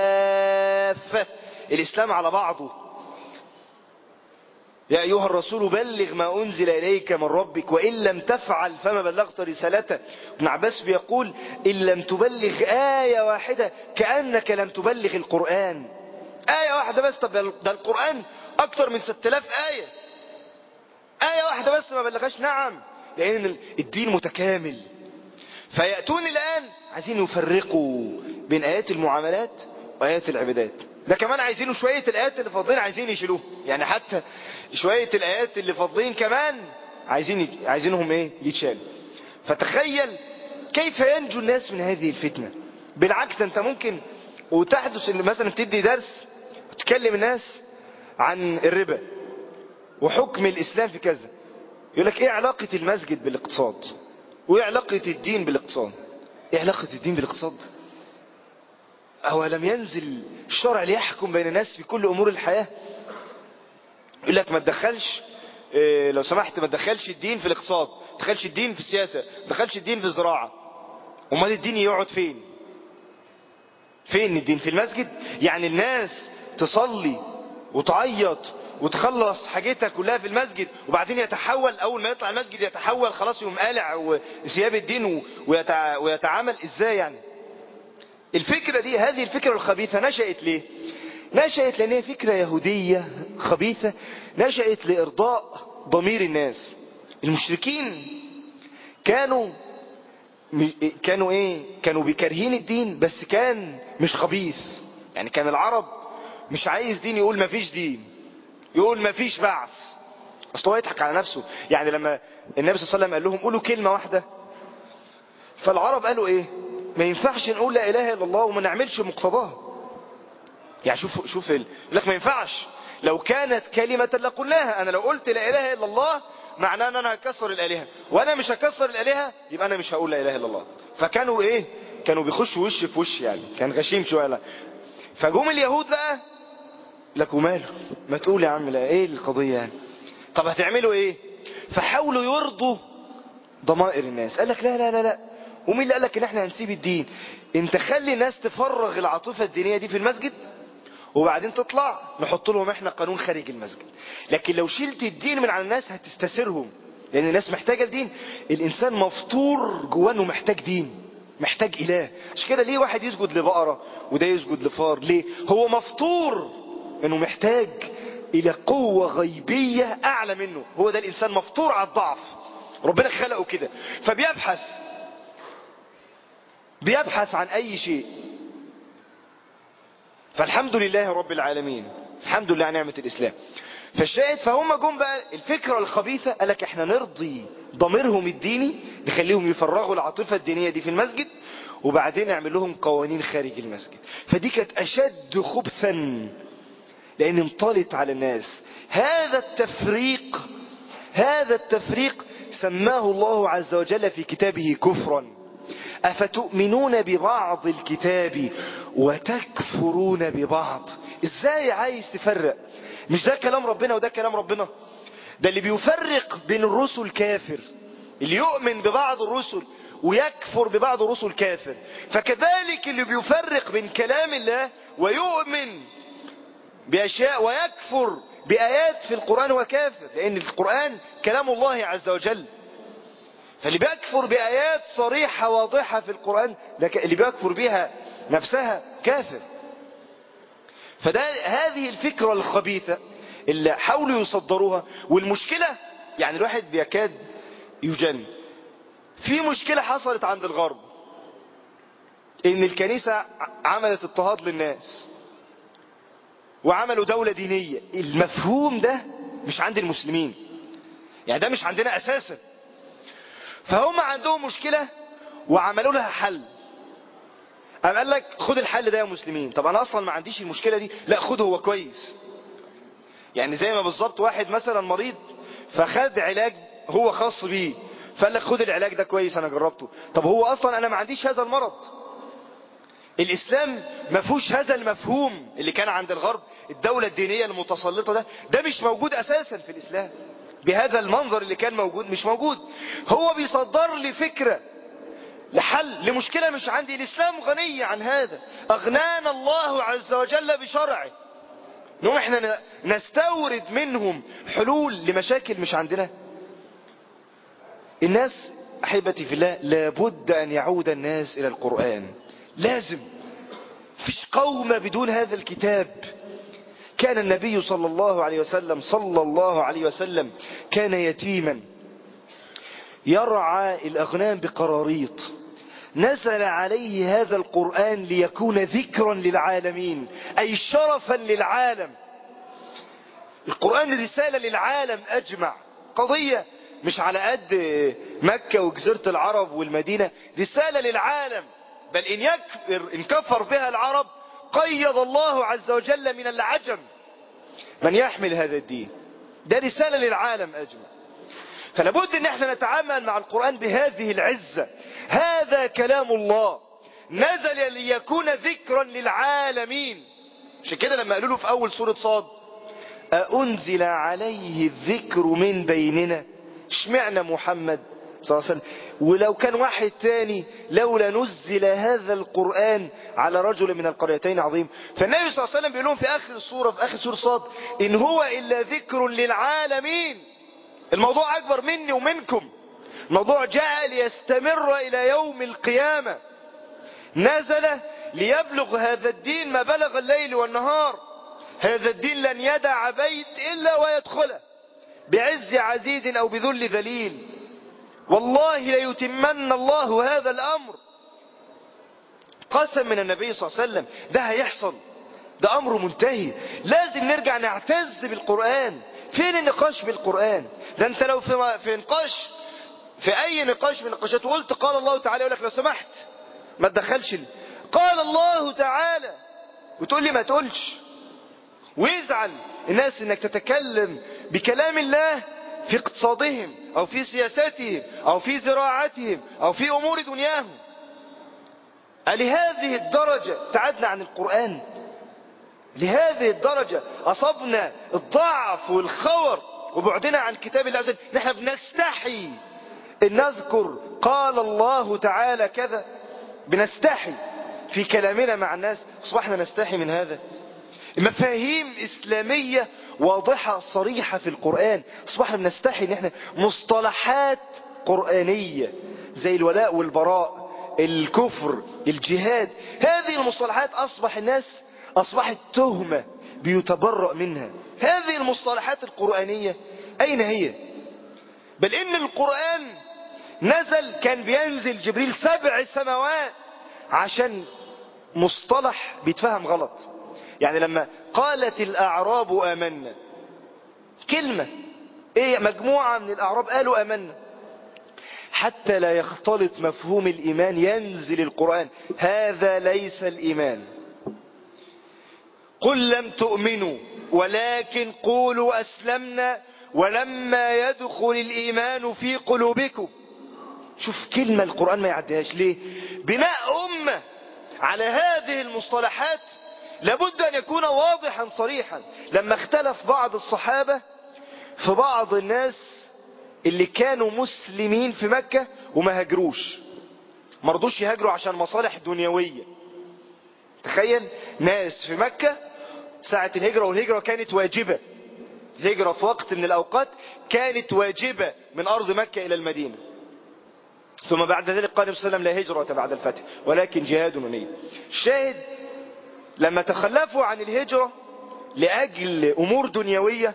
كافة الإسلام على بعضه يا أيها الرسول بلغ ما أنزل إليك من ربك وإن لم تفعل فما بلغت رسالته ابن عباس بيقول إن لم تبلغ آية واحدة كأنك لم تبلغ القرآن آية واحدة بس طب ده القرآن أكثر من 6000 آية آية واحدة بس ما بلغاش نعم لأن الدين متكامل فيأتون الآن عايزين يفرقوا بين آيات المعاملات وآيات العبادات ده كمان عايزينه شوية الآيات اللي فاضلين عايزين يشيلوه يعني حتى شوية الآيات اللي فاضلين كمان عايزين عايزينهم ايه يتشالوا فتخيل كيف ينجو الناس من هذه الفتنة بالعكس انت ممكن وتحدث ان مثلا تدي درس وتكلم الناس عن الربا وحكم الاسلام في كذا يقول لك ايه علاقة المسجد بالاقتصاد وايه علاقة الدين بالاقتصاد ايه علاقة الدين بالاقتصاد أولم ينزل الشرع ليحكم بين الناس في كل أمور الحياة يقول لك ما تدخلش إيه لو سمحت ما تدخلش الدين في الاقتصاد ما تدخلش الدين في السياسة ما تدخلش الدين في الزراعة امال الدين يقعد فين فين الدين في المسجد يعني الناس تصلي وتعيط وتخلص حاجتها كلها في المسجد وبعدين يتحول اول ما يطلع المسجد يتحول خلاص يقوم قالع ثياب الدين ويتعامل ازاي يعني الفكرة دي هذه الفكرة الخبيثة نشأت ليه نشأت لأن هي فكرة يهودية خبيثة نشأت لإرضاء ضمير الناس المشركين كانوا كانوا ايه كانوا بكارهين الدين بس كان مش خبيث يعني كان العرب مش عايز دين يقول ما فيش دين يقول ما فيش بعث اصل هو يضحك على نفسه يعني لما النبي صلى الله عليه وسلم قال لهم قولوا كلمة واحدة فالعرب قالوا ايه ما ينفعش نقول لا اله الا الله وما نعملش مقتضاه يعني شوف شوف ال... لك ما ينفعش لو كانت كلمة لقلناها انا لو قلت لا اله الا الله معناه ان انا هكسر الالهة وانا مش هكسر الالهة يبقى انا مش هقول لا اله الا الله فكانوا ايه كانوا بيخشوا وش في وش يعني كان غشيم شوية لا فجم اليهود بقى لكوا ماله ما تقول يا عم لا ايه القضية يعني طب هتعملوا ايه فحاولوا يرضوا ضمائر الناس قال لك لا لا لا لا ومين اللي قال لك ان احنا هنسيب الدين انت خلي الناس تفرغ العاطفة الدينية دي في المسجد وبعدين تطلع نحط لهم احنا قانون خارج المسجد لكن لو شلت الدين من على الناس هتستسرهم لان الناس محتاجة الدين الانسان مفطور جواه انه محتاج دين محتاج اله عشان كده ليه واحد يسجد لبقرة وده يسجد لفار ليه هو مفطور انه محتاج الى قوة غيبية اعلى منه هو ده الانسان مفطور على الضعف ربنا خلقه كده فبيبحث بيبحث عن اي شيء فالحمد لله رب العالمين الحمد لله على نعمة الاسلام فالشاهد فهم جم بقى الفكرة الخبيثة قال لك احنا نرضي ضميرهم الديني نخليهم يفرغوا العاطفة الدينية دي في المسجد وبعدين نعمل لهم قوانين خارج المسجد فدي كانت اشد خبثا لان انطلت على الناس هذا التفريق هذا التفريق سماه الله عز وجل في كتابه كفرا أفتؤمنون ببعض الكتاب وتكفرون ببعض ازاي عايز تفرق مش ده كلام ربنا وده كلام ربنا ده اللي بيفرق بين الرسل كافر اللي يؤمن ببعض الرسل ويكفر ببعض الرسل كافر فكذلك اللي بيفرق بين كلام الله ويؤمن بأشياء ويكفر بآيات في القرآن وكافر لأن القرآن كلام الله عز وجل فاللي بيكفر بآيات صريحة واضحة في القرآن اللي بيكفر بها نفسها كافر فده هذه الفكرة الخبيثة اللي حاولوا يصدروها والمشكلة يعني الواحد بيكاد يجن في مشكلة حصلت عند الغرب ان الكنيسة عملت اضطهاد للناس وعملوا دولة دينية المفهوم ده مش عند المسلمين يعني ده مش عندنا اساسا فهم عندهم مشكلة وعملوا لها حل قام قال لك خد الحل ده يا مسلمين طب انا اصلا ما عنديش المشكلة دي لا خده هو كويس يعني زي ما بالظبط واحد مثلا مريض فخد علاج هو خاص بيه فقال لك خد العلاج ده كويس انا جربته طب هو اصلا انا ما عنديش هذا المرض الاسلام ما فيهوش هذا المفهوم اللي كان عند الغرب الدولة الدينية المتسلطة ده ده مش موجود اساسا في الاسلام بهذا المنظر اللي كان موجود مش موجود هو بيصدر لي فكرة لحل لمشكلة مش عندي الاسلام غني عن هذا اغنانا الله عز وجل بشرعه نقوم احنا نستورد منهم حلول لمشاكل مش عندنا الناس احبتي في الله لابد ان يعود الناس الى القرآن لازم فيش قوم بدون هذا الكتاب كان النبي صلى الله عليه وسلم صلى الله عليه وسلم كان يتيما يرعى الأغنام بقراريط نزل عليه هذا القرآن ليكون ذكرا للعالمين أي شرفا للعالم القرآن رسالة للعالم أجمع قضية مش على قد مكة وجزيرة العرب والمدينة رسالة للعالم بل إن, يكفر إن كفر بها العرب قيض الله عز وجل من العجم من يحمل هذا الدين ده رسالة للعالم أجمع فلابد ان احنا نتعامل مع القرآن بهذه العزة هذا كلام الله نزل ليكون ذكرا للعالمين عشان كده لما قالوا له في اول سورة صاد أأنزل عليه الذكر من بيننا اشمعنا محمد صلى الله عليه وسلم ولو كان واحد تاني لولا نزل هذا القرآن على رجل من القريتين عظيم فالنبي صلى الله عليه وسلم بيقول لهم في آخر السورة في آخر سورة صاد إن هو إلا ذكر للعالمين الموضوع أكبر مني ومنكم الموضوع جاء ليستمر إلى يوم القيامة نزل ليبلغ هذا الدين ما بلغ الليل والنهار هذا الدين لن يدع بيت إلا ويدخله بعز عزيز أو بذل ذليل والله ليتمن الله هذا الأمر قسم من النبي صلى الله عليه وسلم ده هيحصل ده أمر منتهي لازم نرجع نعتز بالقرآن فين النقاش بالقرآن ده انت لو في, في نقاش في اي نقاش من النقاشات وقلت قال الله تعالى يقول لك لو سمحت ما تدخلش قال الله تعالى وتقول لي ما تقولش ويزعل الناس انك تتكلم بكلام الله في اقتصادهم او في سياستهم او في زراعتهم او في امور دنياهم لهذه الدرجة ابتعدنا عن القرآن لهذه الدرجة أصبنا الضعف والخور وبعدنا عن كتاب الله عز وجل نحن بنستحي ان نذكر قال الله تعالى كذا بنستحي في كلامنا مع الناس اصبحنا نستحي من هذا مفاهيم اسلامية واضحة صريحة في القرآن اصبحنا بنستحي ان احنا مصطلحات قرآنية زي الولاء والبراء الكفر الجهاد هذه المصطلحات اصبح الناس اصبحت تهمة بيتبرأ منها هذه المصطلحات القرآنية اين هي بل ان القرآن نزل كان بينزل جبريل سبع سماوات عشان مصطلح بيتفهم غلط يعني لما قالت الأعراب آمنا كلمة ايه مجموعة من الأعراب قالوا آمنا حتى لا يختلط مفهوم الإيمان ينزل القرآن هذا ليس الإيمان قل لم تؤمنوا ولكن قولوا أسلمنا ولما يدخل الإيمان في قلوبكم شوف كلمة القرآن ما يعديهاش ليه بناء أمة على هذه المصطلحات لابد أن يكون واضحا صريحا لما اختلف بعض الصحابة في بعض الناس اللي كانوا مسلمين في مكة وما هاجروش مرضوش يهاجروا عشان مصالح دنيوية تخيل ناس في مكة ساعة الهجرة والهجرة كانت واجبة الهجرة في وقت من الأوقات كانت واجبة من أرض مكة إلى المدينة ثم بعد ذلك قال النبي صلى الله عليه وسلم لا هجرة بعد الفتح ولكن جهاد ونية الشاهد لما تخلفوا عن الهجرة لأجل أمور دنيوية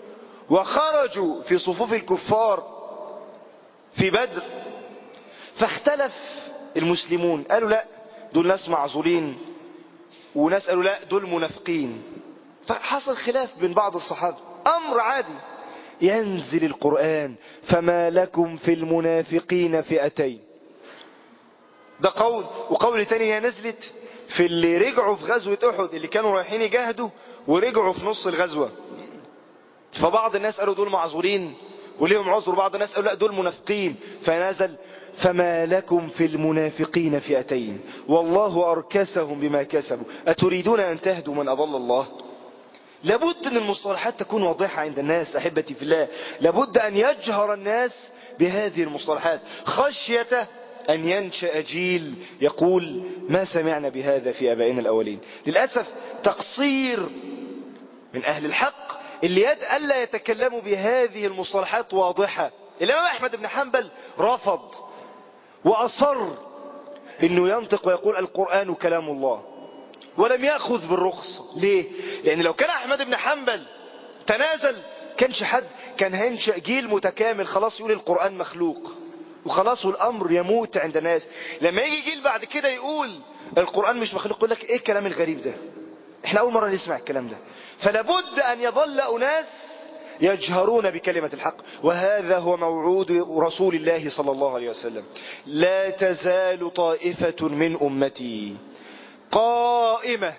وخرجوا في صفوف الكفار في بدر فاختلف المسلمون قالوا لا دول ناس معذورين وناس قالوا لا دول منافقين فحصل خلاف بين بعض الصحابة أمر عادي ينزل القرآن فما لكم في المنافقين فئتين ده قول وقول تاني هي نزلت في اللي رجعوا في غزوة أحد اللي كانوا رايحين يجاهدوا ورجعوا في نص الغزوة فبعض الناس قالوا دول معذورين وليهم عذر بعض الناس قالوا لا دول منافقين فنزل فما لكم في المنافقين فئتين والله أركسهم بما كسبوا أتريدون أن تهدوا من أضل الله لابد أن المصطلحات تكون واضحة عند الناس أحبتي في الله لابد أن يجهر الناس بهذه المصطلحات خشية أن ينشأ جيل يقول ما سمعنا بهذا في أبائنا الأولين للأسف تقصير من أهل الحق اللي يد ألا يتكلموا بهذه المصطلحات واضحة الإمام أحمد بن حنبل رفض وأصر أنه ينطق ويقول القرآن كلام الله ولم يأخذ بالرخصة ليه؟ لأن لو كان أحمد بن حنبل تنازل كانش حد كان هينشأ جيل متكامل خلاص يقول القرآن مخلوق وخلاص والأمر يموت عند الناس لما يجي جيل بعد كده يقول القرآن مش مخلوق يقول لك ايه الكلام الغريب ده احنا أول مرة نسمع الكلام ده فلابد أن يظل أناس يجهرون بكلمة الحق وهذا هو موعود رسول الله صلى الله عليه وسلم لا تزال طائفة من أمتي قائمة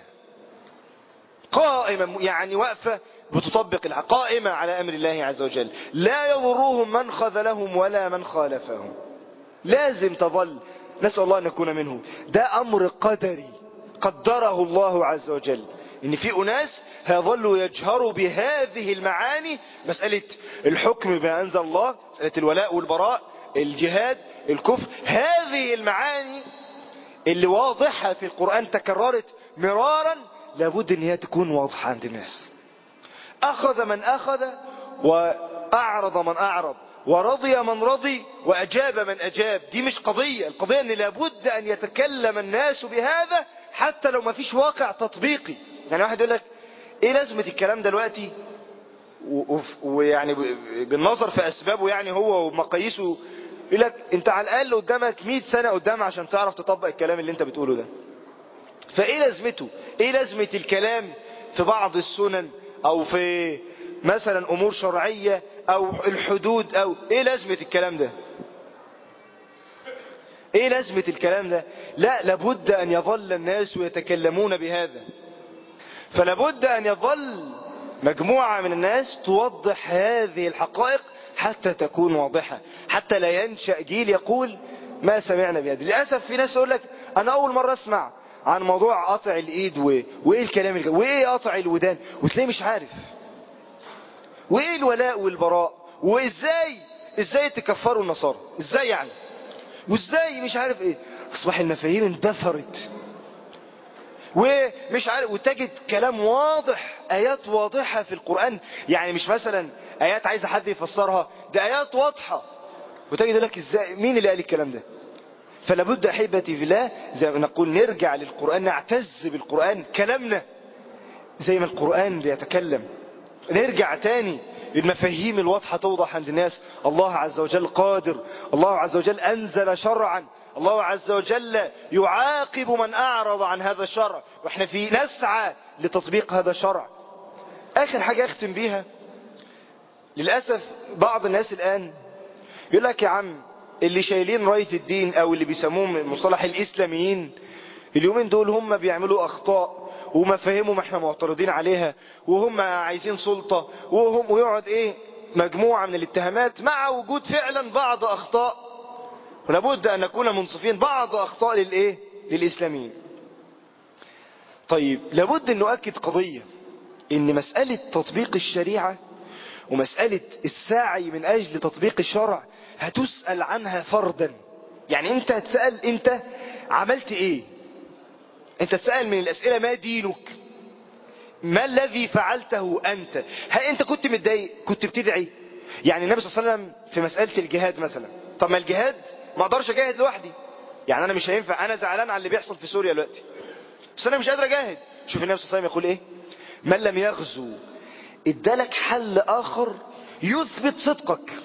قائمة يعني واقفة بتطبق الحق قائمة على أمر الله عز وجل لا يضرهم من خذلهم ولا من خالفهم لازم تظل نسأل الله أن نكون منهم ده أمر قدري قدره الله عز وجل إن في أناس هيظلوا يجهروا بهذه المعاني مسألة الحكم بما أنزل الله مسألة الولاء والبراء الجهاد الكفر هذه المعاني اللي واضحة في القرآن تكررت مرارا لابد ان هي تكون واضحة عند الناس اخذ من اخذ واعرض من اعرض ورضي من رضي واجاب من اجاب دي مش قضية القضية ان لابد ان يتكلم الناس بهذا حتى لو ما فيش واقع تطبيقي يعني واحد يقول لك ايه لازمة الكلام دلوقتي ويعني بالنظر في اسبابه يعني هو ومقاييسه يقول لك انت على الاقل قدامك 100 سنة قدام عشان تعرف تطبق الكلام اللي انت بتقوله ده فايه لازمته ايه لازمة الكلام في بعض السنن او في مثلا امور شرعية او الحدود او ايه لازمة الكلام ده ايه لازمة الكلام ده لا لابد ان يظل الناس يتكلمون بهذا فلا بد أن يظل مجموعة من الناس توضح هذه الحقائق حتى تكون واضحة حتى لا ينشأ جيل يقول ما سمعنا بهذا للأسف في ناس يقول لك أنا أول مرة أسمع عن موضوع قطع الإيد و... وإيه الكلام الج... وإيه قطع الودان وتلاقيه مش عارف وإيه الولاء والبراء وإزاي إزاي تكفروا النصارى إزاي يعني وإزاي مش عارف إيه أصبح المفاهيم اندثرت ومش عارف وتجد كلام واضح آيات واضحة في القرآن يعني مش مثلا آيات عايزة حد يفسرها ده آيات واضحة وتجد لك ازاي مين اللي قال الكلام ده فلا بد احبتي في الله زي ما نقول نرجع للقرآن نعتز بالقرآن كلامنا زي ما القرآن بيتكلم نرجع تاني المفاهيم الواضحة توضح عند الناس الله عز وجل قادر الله عز وجل أنزل شرعا الله عز وجل يعاقب من أعرض عن هذا الشرع وإحنا في نسعى لتطبيق هذا الشرع آخر حاجة أختم بيها للأسف بعض الناس الآن يقول لك يا عم اللي شايلين راية الدين أو اللي بيسموهم مصطلح الإسلاميين اليومين دول هم بيعملوا أخطاء ومفاهيمهم احنا معترضين عليها وهم عايزين سلطة وهم ويقعد ايه مجموعة من الاتهامات مع وجود فعلا بعض أخطاء ولابد أن نكون منصفين بعض أخطاء للإيه للإسلاميين طيب لابد أن نؤكد قضية ان مسألة تطبيق الشريعة ومسألة السعي من أجل تطبيق الشرع هتسأل عنها فردا يعني انت هتسأل انت عملت ايه انت تسأل من الأسئلة ما دينك ما الذي فعلته أنت هل أنت كنت متضايق كنت بتدعي يعني النبي صلى الله عليه وسلم في مسألة الجهاد مثلا طب ما الجهاد ما اقدرش اجاهد لوحدي يعني انا مش هينفع انا زعلان على اللي بيحصل في سوريا دلوقتي بس انا مش قادر اجاهد شوف النبي صلى الله عليه وسلم يقول ايه من لم يغزو ادالك حل اخر يثبت صدقك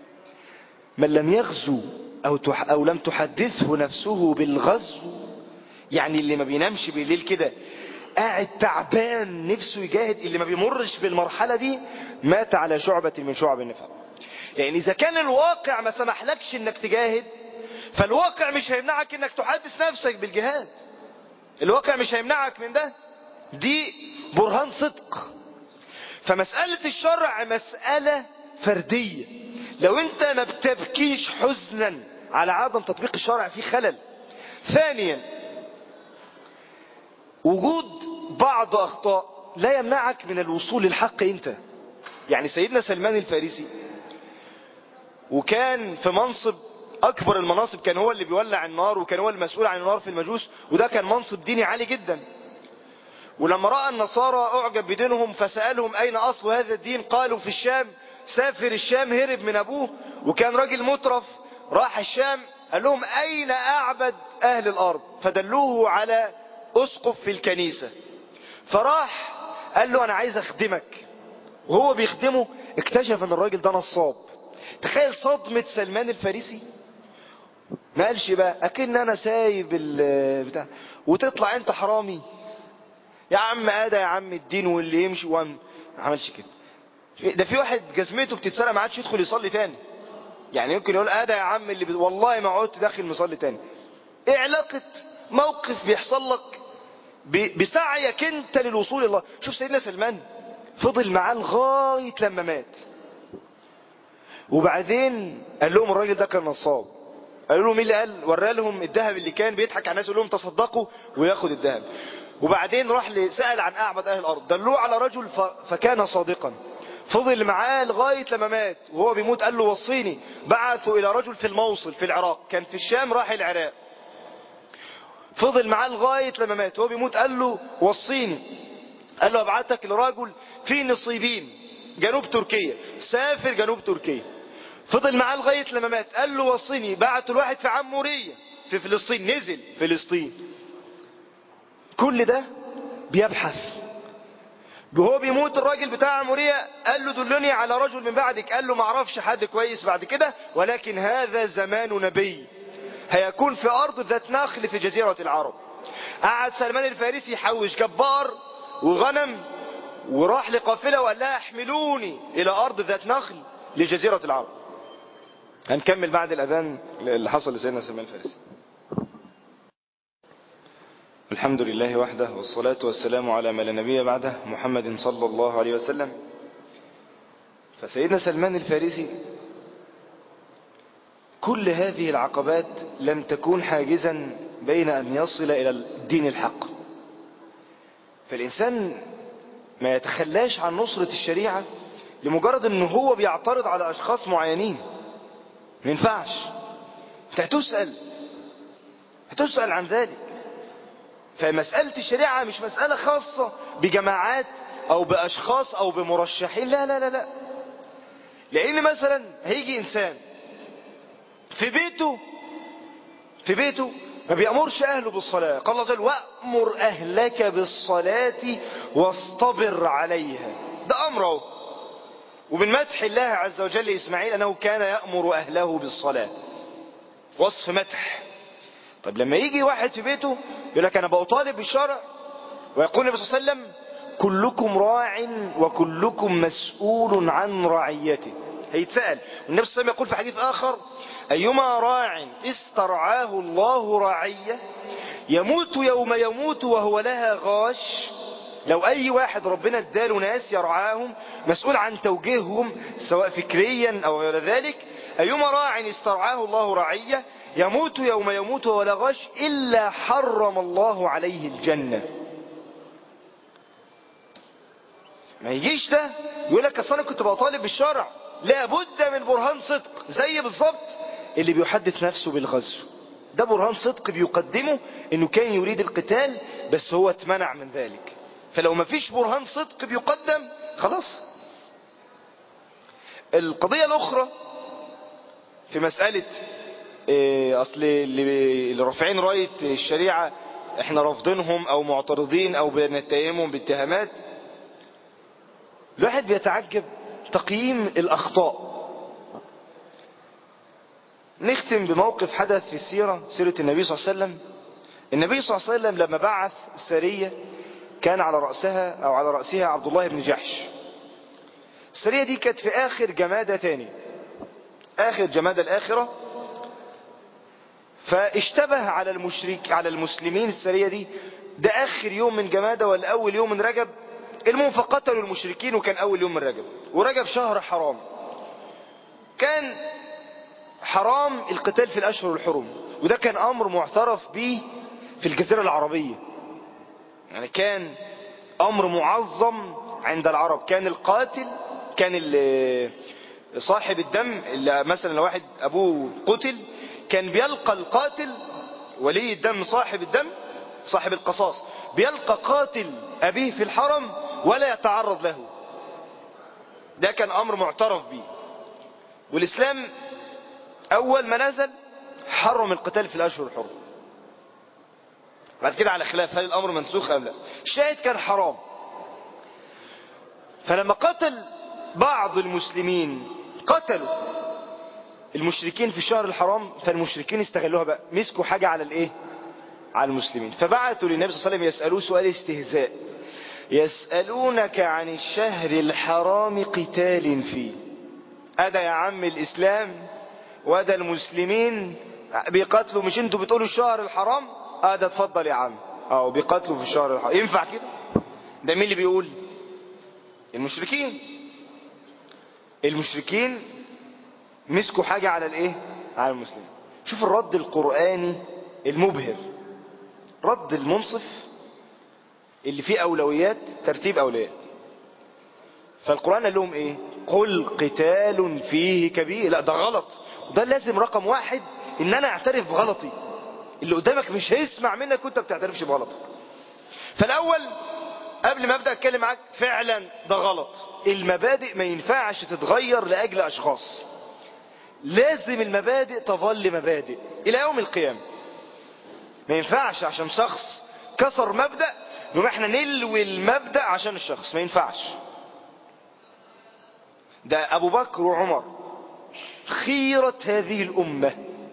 من لم يغزو او, تح أو لم تحدثه نفسه بالغزو يعني اللي ما بينامش بالليل كده قاعد تعبان نفسه يجاهد اللي ما بيمرش بالمرحلة دي مات على شعبة من شعب النفاق يعني إذا كان الواقع ما سمحلكش إنك تجاهد فالواقع مش هيمنعك إنك تحدث نفسك بالجهاد الواقع مش هيمنعك من ده دي برهان صدق فمسألة الشرع مسألة فردية لو انت ما بتبكيش حزنا على عدم تطبيق الشرع في خلل ثانيا وجود بعض أخطاء لا يمنعك من الوصول للحق انت يعني سيدنا سلمان الفارسي وكان في منصب أكبر المناصب كان هو اللي بيولع النار وكان هو المسؤول عن النار في المجوس وده كان منصب ديني عالي جدا ولما رأى النصارى أعجب بدينهم فسألهم أين أصل هذا الدين قالوا في الشام سافر الشام هرب من أبوه وكان راجل مترف راح الشام قال لهم أين أعبد أهل الأرض فدلوه على أسقف في الكنيسة فراح قال له أنا عايز أخدمك وهو بيخدمه اكتشف أن الراجل ده نصاب تخيل صدمة سلمان الفارسي ما قالش بقى أكن أنا سايب بتاع وتطلع أنت حرامي يا عم ادى يا عم الدين واللي يمشي وما عملش كده ده في واحد جزمته بتتسرق ما عادش يدخل يصلي تاني يعني يمكن يقول ادى يا عم اللي ب... والله ما عدت داخل مصلي تاني ايه علاقة موقف بيحصل لك ب... بسعيك انت للوصول الى الله شوف سيدنا سلمان فضل معاه لغاية لما مات وبعدين قال لهم الراجل ده كان نصاب قالوا له مين اللي قال ورى لهم الذهب اللي كان بيضحك على الناس يقول لهم تصدقوا وياخد الذهب وبعدين راح سأل عن أعبد أهل الأرض دلوه على رجل فكان صادقا فضل معاه لغاية لما مات وهو بيموت قال له وصيني بعثوا إلى رجل في الموصل في العراق كان في الشام راح العراق فضل معاه لغاية لما مات وهو بيموت قال له وصيني قال له ابعتك لرجل في نصيبين جنوب تركيا سافر جنوب تركيا فضل معاه لغاية لما مات قال له وصيني بعتوا الواحد في عمورية في فلسطين نزل فلسطين كل ده بيبحث وهو بيموت الراجل بتاع عمورية قال له دلني على رجل من بعدك قال له ما اعرفش حد كويس بعد كده ولكن هذا زمان نبي هيكون في أرض ذات نخل في جزيرة العرب قعد سلمان الفارسي يحوش جبار وغنم وراح لقافلة وقال لها احملوني إلى أرض ذات نخل لجزيرة العرب هنكمل بعد الأذان اللي حصل لسيدنا سلمان الفارسي الحمد لله وحده والصلاة والسلام على ما لا نبي بعده محمد صلى الله عليه وسلم فسيدنا سلمان الفارسي كل هذه العقبات لم تكون حاجزا بين أن يصل إلى الدين الحق فالإنسان ما يتخلاش عن نصرة الشريعة لمجرد أنه هو بيعترض على أشخاص معينين ما ينفعش انت هتسأل هتسأل عن ذلك فمسألة الشريعة مش مسألة خاصة بجماعات أو بأشخاص أو بمرشحين لا لا لا لا لأن مثلا هيجي إنسان في بيته في بيته ما بيأمرش أهله بالصلاة قال الله جل وأمر أهلك بالصلاة واصطبر عليها ده أمره ومن مدح الله عز وجل إسماعيل أنه كان يأمر أهله بالصلاة وصف مدح طب لما يجي واحد في بيته يقول لك أنا بطالب بالشرع ويقول النبي صلى الله عليه وسلم كلكم راع وكلكم مسؤول عن رعيته هيتسأل والنبي صلى الله عليه وسلم يقول في حديث آخر أيما راع استرعاه الله رعية يموت يوم يموت وهو لها غاش لو أي واحد ربنا اداله ناس يرعاهم مسؤول عن توجيههم سواء فكريا أو غير ذلك أيما راع استرعاه الله رعية يموت يوم يموت ولا غش إلا حرم الله عليه الجنة ما يجيش ده يقول لك أصل أنا كنت بطالب بالشرع لابد من برهان صدق زي بالظبط اللي بيحدث نفسه بالغزو ده برهان صدق بيقدمه انه كان يريد القتال بس هو اتمنع من ذلك فلو ما فيش برهان صدق بيقدم خلاص القضية الأخرى في مسألة إيه أصل اللي رافعين راية الشريعة احنا رافضينهم أو معترضين أو بنتهمهم باتهامات الواحد بيتعجب تقييم الأخطاء نختم بموقف حدث في السيرة سيرة النبي صلى الله عليه وسلم النبي صلى الله عليه وسلم لما بعث السرية كان على رأسها أو على رأسها عبد الله بن جحش السرية دي كانت في آخر جمادة تاني آخر جمادة الآخرة فاشتبه على المشرك على المسلمين السرية دي ده آخر يوم من جمادة ولا أول يوم من رجب المهم فقتلوا المشركين وكان أول يوم من رجب ورجب شهر حرام كان حرام القتال في الأشهر الحرم وده كان أمر معترف به في الجزيرة العربية يعني كان أمر معظم عند العرب كان القاتل كان صاحب الدم اللي مثلا لو واحد أبوه قتل كان بيلقى القاتل ولي الدم صاحب الدم صاحب القصاص بيلقى قاتل أبيه في الحرم ولا يتعرض له ده كان أمر معترف به والإسلام أول ما نزل حرم القتال في الأشهر الحرم بعد كده على خلاف هل الأمر منسوخ أم لا الشاهد كان حرام فلما قتل بعض المسلمين قتلوا المشركين في الشهر الحرام فالمشركين استغلوها بقى مسكوا حاجة على الايه على المسلمين فبعثوا للنبي صلى الله عليه وسلم يسألوه سؤال استهزاء يسألونك عن الشهر الحرام قتال فيه أدا يا عم الإسلام وأدا المسلمين بيقاتلوا مش انتوا بتقولوا الشهر الحرام أدا اتفضل يا عم اه بيقاتلوا في الشهر الحرام ينفع كده ده مين اللي بيقول المشركين المشركين مسكوا حاجة على الايه على المسلمين شوف الرد القرآني المبهر رد المنصف اللي فيه أولويات ترتيب أولويات فالقرآن قال لهم ايه قل قتال فيه كبير لا ده غلط وده لازم رقم واحد ان انا اعترف بغلطي اللي قدامك مش هيسمع منك وانت بتعترفش بغلطك فالاول قبل ما ابدا اتكلم معاك فعلا ده غلط المبادئ ما ينفعش تتغير لاجل اشخاص لازم المبادئ تظل مبادئ الى يوم القيامه ما ينفعش عشان شخص كسر مبدأ نقوم احنا نلوي المبدأ عشان الشخص ما ينفعش ده ابو بكر وعمر خيرة هذه الامة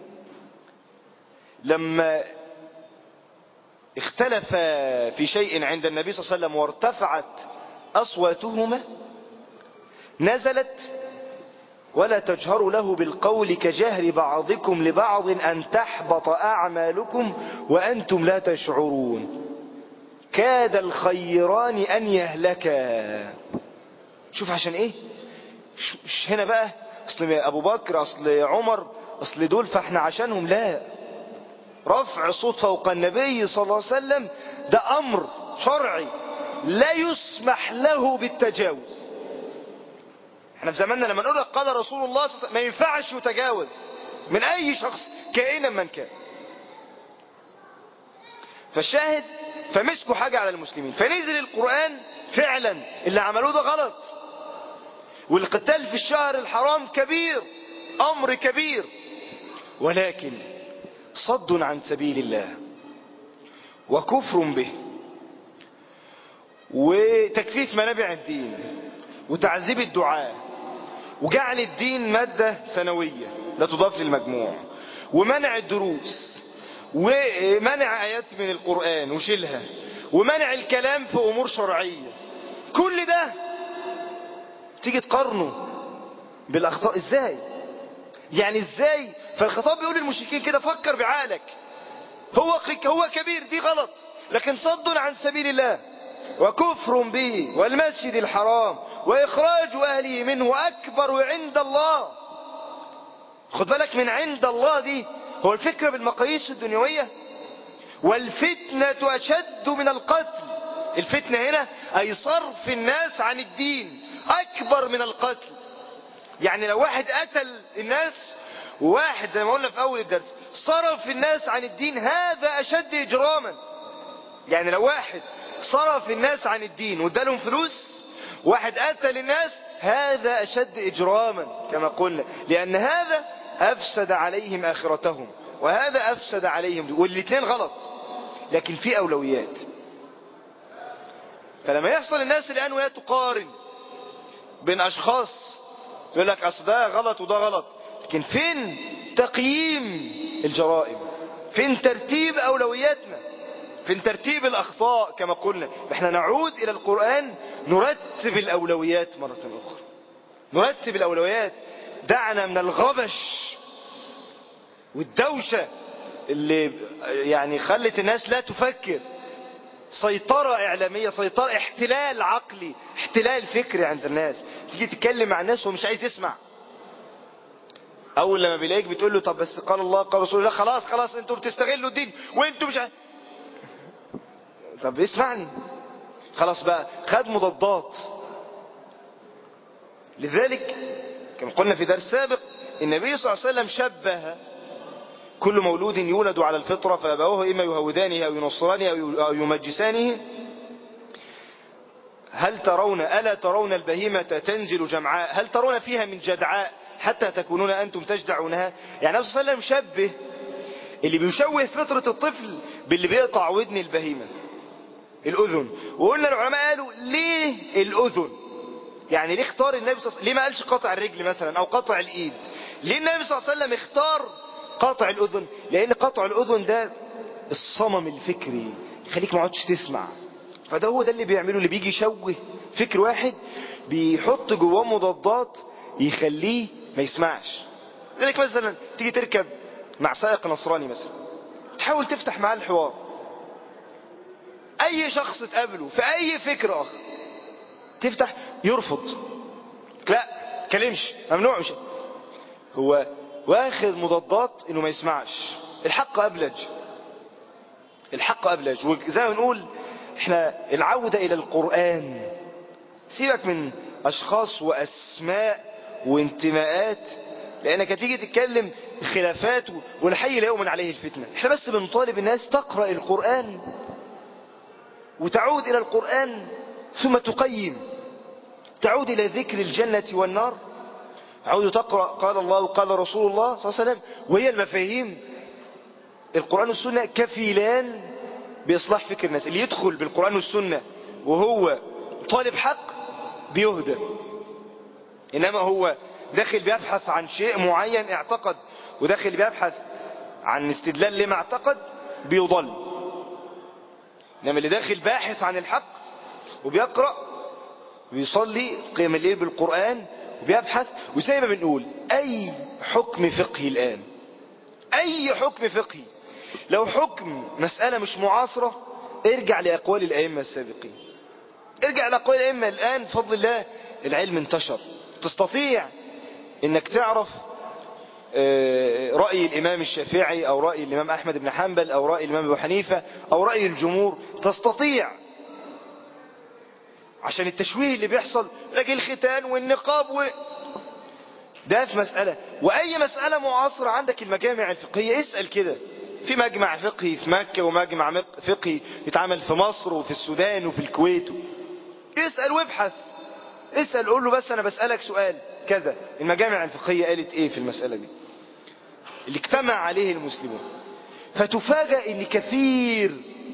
لما اختلف في شيء عند النبي صلى الله عليه وسلم وارتفعت اصواتهما نزلت ولا تجهروا له بالقول كجهر بعضكم لبعض أن تحبط أعمالكم وأنتم لا تشعرون كاد الخيران أن يهلكا شوف عشان ايه مش- مش هنا بقى اصل ابو بكر اصل عمر اصل دول فاحنا عشانهم لا رفع صوت فوق النبي صلى الله عليه وسلم ده امر شرعي لا يسمح له بالتجاوز احنا في زماننا لما نقول لك قال رسول الله صلى الله عليه وسلم ما ينفعش يتجاوز من اي شخص كائنا من كان فالشاهد فمسكوا حاجة على المسلمين فنزل القرآن فعلا اللي عملوه ده غلط والقتال في الشهر الحرام كبير امر كبير ولكن صد عن سبيل الله وكفر به وتكفيف منابع الدين وتعذيب الدعاء وجعل الدين مادة سنوية لا تضاف للمجموع ومنع الدروس ومنع آيات من القرآن وشيلها ومنع الكلام في أمور شرعية كل ده تيجي تقارنه بالأخطاء ازاي يعني ازاي فالخطاب بيقول للمشركين كده فكر بعقلك هو هو كبير دي غلط لكن صد عن سبيل الله وكفر به والمسجد الحرام وإخراج أهله منه أكبر عند الله خد بالك من عند الله دي هو الفكرة بالمقاييس الدنيوية والفتنة أشد من القتل الفتنة هنا أي صرف الناس عن الدين أكبر من القتل يعني لو واحد قتل الناس وواحد زي ما قلنا في أول الدرس صرف الناس عن الدين هذا أشد إجراما يعني لو واحد صرف الناس عن الدين وادالهم فلوس واحد قتل الناس هذا أشد إجراما كما قلنا لأن هذا أفسد عليهم آخرتهم وهذا أفسد عليهم والاثنين غلط لكن في أولويات فلما يحصل الناس الآن وهي تقارن بين أشخاص يقول لك أصل ده غلط وده غلط لكن فين تقييم الجرائم فين ترتيب أولوياتنا فين ترتيب الأخطاء كما قلنا احنا نعود إلى القرآن نرتب الأولويات مرة أخرى نرتب الأولويات دعنا من الغبش والدوشة اللي يعني خلت الناس لا تفكر سيطرة إعلامية سيطرة احتلال عقلي احتلال فكري عند الناس تيجي تتكلم مع الناس ومش عايز يسمع أول لما بيلاقيك بتقول له طب بس قال الله قال رسول الله خلاص خلاص انتوا بتستغلوا الدين وانتوا مش عايز طب اسمعني خلاص بقى خد مضادات لذلك كما قلنا في درس سابق النبي صلى الله عليه وسلم شبه كل مولود يولد على الفطرة فأبوه إما يهودانه أو ينصرانه أو يمجسانه هل ترون ألا ترون البهيمة تنزل جمعاء هل ترون فيها من جدعاء حتى تكونون أنتم تجدعونها يعني النبي صلى الله عليه وسلم شبه اللي بيشوه فطرة الطفل باللي بيقطع ودن البهيمة الأذن وقلنا العلماء قالوا ليه الأذن يعني ليه اختار النبي صلى الله عليه وسلم ليه ما قالش قطع الرجل مثلا أو قطع الإيد ليه النبي صلى الله عليه وسلم اختار قطع الأذن لأن قطع الأذن ده الصمم الفكري يخليك ما عدتش تسمع فده هو ده اللي بيعمله اللي بيجي يشوه فكر واحد بيحط جواه مضادات يخليه ما يسمعش لذلك مثلا تيجي تركب مع سائق نصراني مثلا تحاول تفتح معاه الحوار اي شخص تقابله في اي فكر اخر تفتح يرفض لا كلمش ممنوع مش هو واخذ مضادات انه ما يسمعش الحق ابلج الحق ابلج وزي ما نقول احنا العودة الى القرآن سيبك من اشخاص واسماء وانتماءات لانك هتيجي تتكلم خلافات والحي لا يؤمن عليه الفتنة احنا بس بنطالب الناس تقرأ القرآن وتعود الى القرآن ثم تقيم تعود الى ذكر الجنة والنار عود تقرأ قال الله قال رسول الله صلى الله عليه وسلم وهي المفاهيم القرآن والسنة كفيلان بإصلاح فكر الناس اللي يدخل بالقرآن والسنة وهو طالب حق بيهدى إنما هو داخل بيبحث عن شيء معين اعتقد وداخل بيبحث عن استدلال لما اعتقد بيضل إنما اللي داخل باحث عن الحق وبيقرأ ويصلي قيام الليل بالقرآن وبيبحث وزي ما بنقول أي حكم فقهي الآن أي حكم فقهي لو حكم مسألة مش معاصرة ارجع لأقوال الأئمة السابقين ارجع لأقوال الأئمة الآن بفضل الله العلم انتشر تستطيع انك تعرف رأي الإمام الشافعي أو رأي الإمام أحمد بن حنبل أو رأي الإمام أبو حنيفة أو رأي الجمهور تستطيع عشان التشويه اللي بيحصل لكن الختان والنقاب و... ده في مسألة وأي مسألة معاصرة عندك المجامع الفقهية اسأل كده في مجمع فقهي في مكة ومجمع فقهي يتعمل في مصر وفي السودان وفي الكويت اسأل وابحث اسأل قول له بس أنا بسألك سؤال كذا المجامع الفقهية قالت ايه في المسألة دي اللي اجتمع عليه المسلمون فتفاجأ ان كثير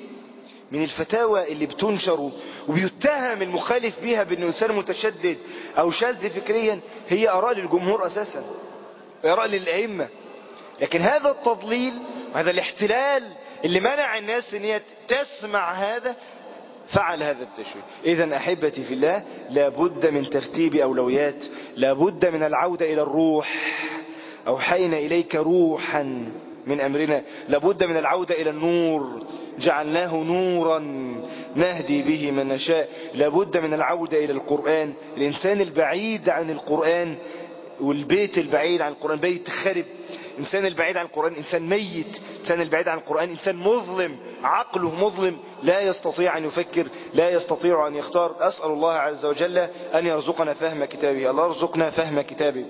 من الفتاوى اللي بتنشر وبيتهم المخالف بيها بانه انسان متشدد او شاذ فكريا هي اراء للجمهور اساسا اراء للائمه لكن هذا التضليل وهذا الاحتلال اللي منع الناس ان هي تسمع هذا فعل هذا التشويه اذا احبتي في الله لابد من ترتيب اولويات لابد من العودة الى الروح اوحينا اليك روحا من امرنا لابد من العودة الى النور جعلناه نورا نهدي به من نشاء لابد من العودة الى القرآن الانسان البعيد عن القرآن والبيت البعيد عن القرآن بيت خرب الإنسان البعيد عن القرآن إنسان ميت الإنسان البعيد عن القرآن إنسان مظلم عقله مظلم لا يستطيع أن يفكر لا يستطيع أن يختار أسأل الله عز وجل أن يرزقنا فهم كتابه الله ارزقنا فهم كتابه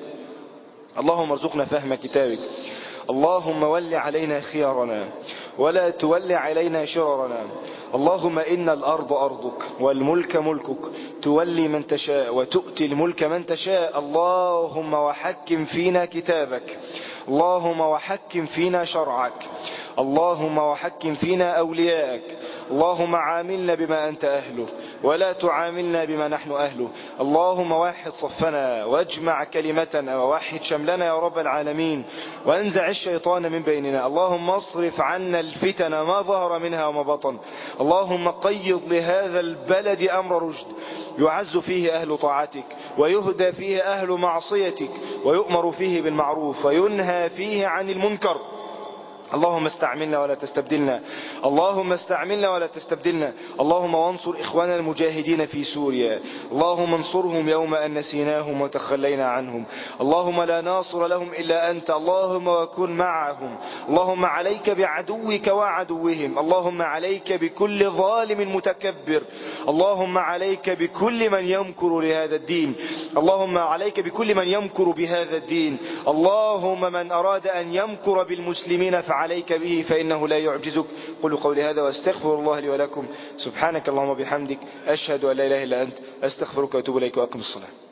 اللهم ارزقنا فهم كتابك اللهم ول علينا خيارنا ولا تول علينا شررنا اللهم إن الأرض أرضك والملك ملكك تولي من تشاء وتؤتي الملك من تشاء اللهم وحكم فينا كتابك اللهم وحكم فينا شرعك اللهم وحكم فينا أولياءك اللهم عاملنا بما أنت أهله ولا تعاملنا بما نحن أهله اللهم واحد صفنا واجمع كلمتنا ووحد شملنا يا رب العالمين وانزع الشيطان من بيننا اللهم اصرف عنا الفتن ما ظهر منها وما بطن اللهم قيض لهذا البلد أمر رشد يعز فيه أهل طاعتك ويهدى فيه أهل معصيتك ويؤمر فيه بالمعروف وينهى فيه عن المنكر اللهم استعملنا ولا تستبدلنا اللهم استعملنا ولا تستبدلنا اللهم وانصر إخواننا المجاهدين في سوريا اللهم انصرهم يوم أن نسيناهم وتخلينا عنهم اللهم لا ناصر لهم إلا أنت اللهم وكن معهم اللهم عليك بعدوك وعدوهم اللهم عليك بكل ظالم متكبر اللهم عليك بكل من يمكر لهذا الدين اللهم عليك بكل من يمكر بهذا الدين اللهم من أراد أن يمكر بالمسلمين فعليك عليك به فإنه لا يعجزك قل قولي هذا واستغفر الله لي ولكم سبحانك اللهم وبحمدك أشهد أن لا إله إلا أنت أستغفرك وأتوب إليك وأقم الصلاة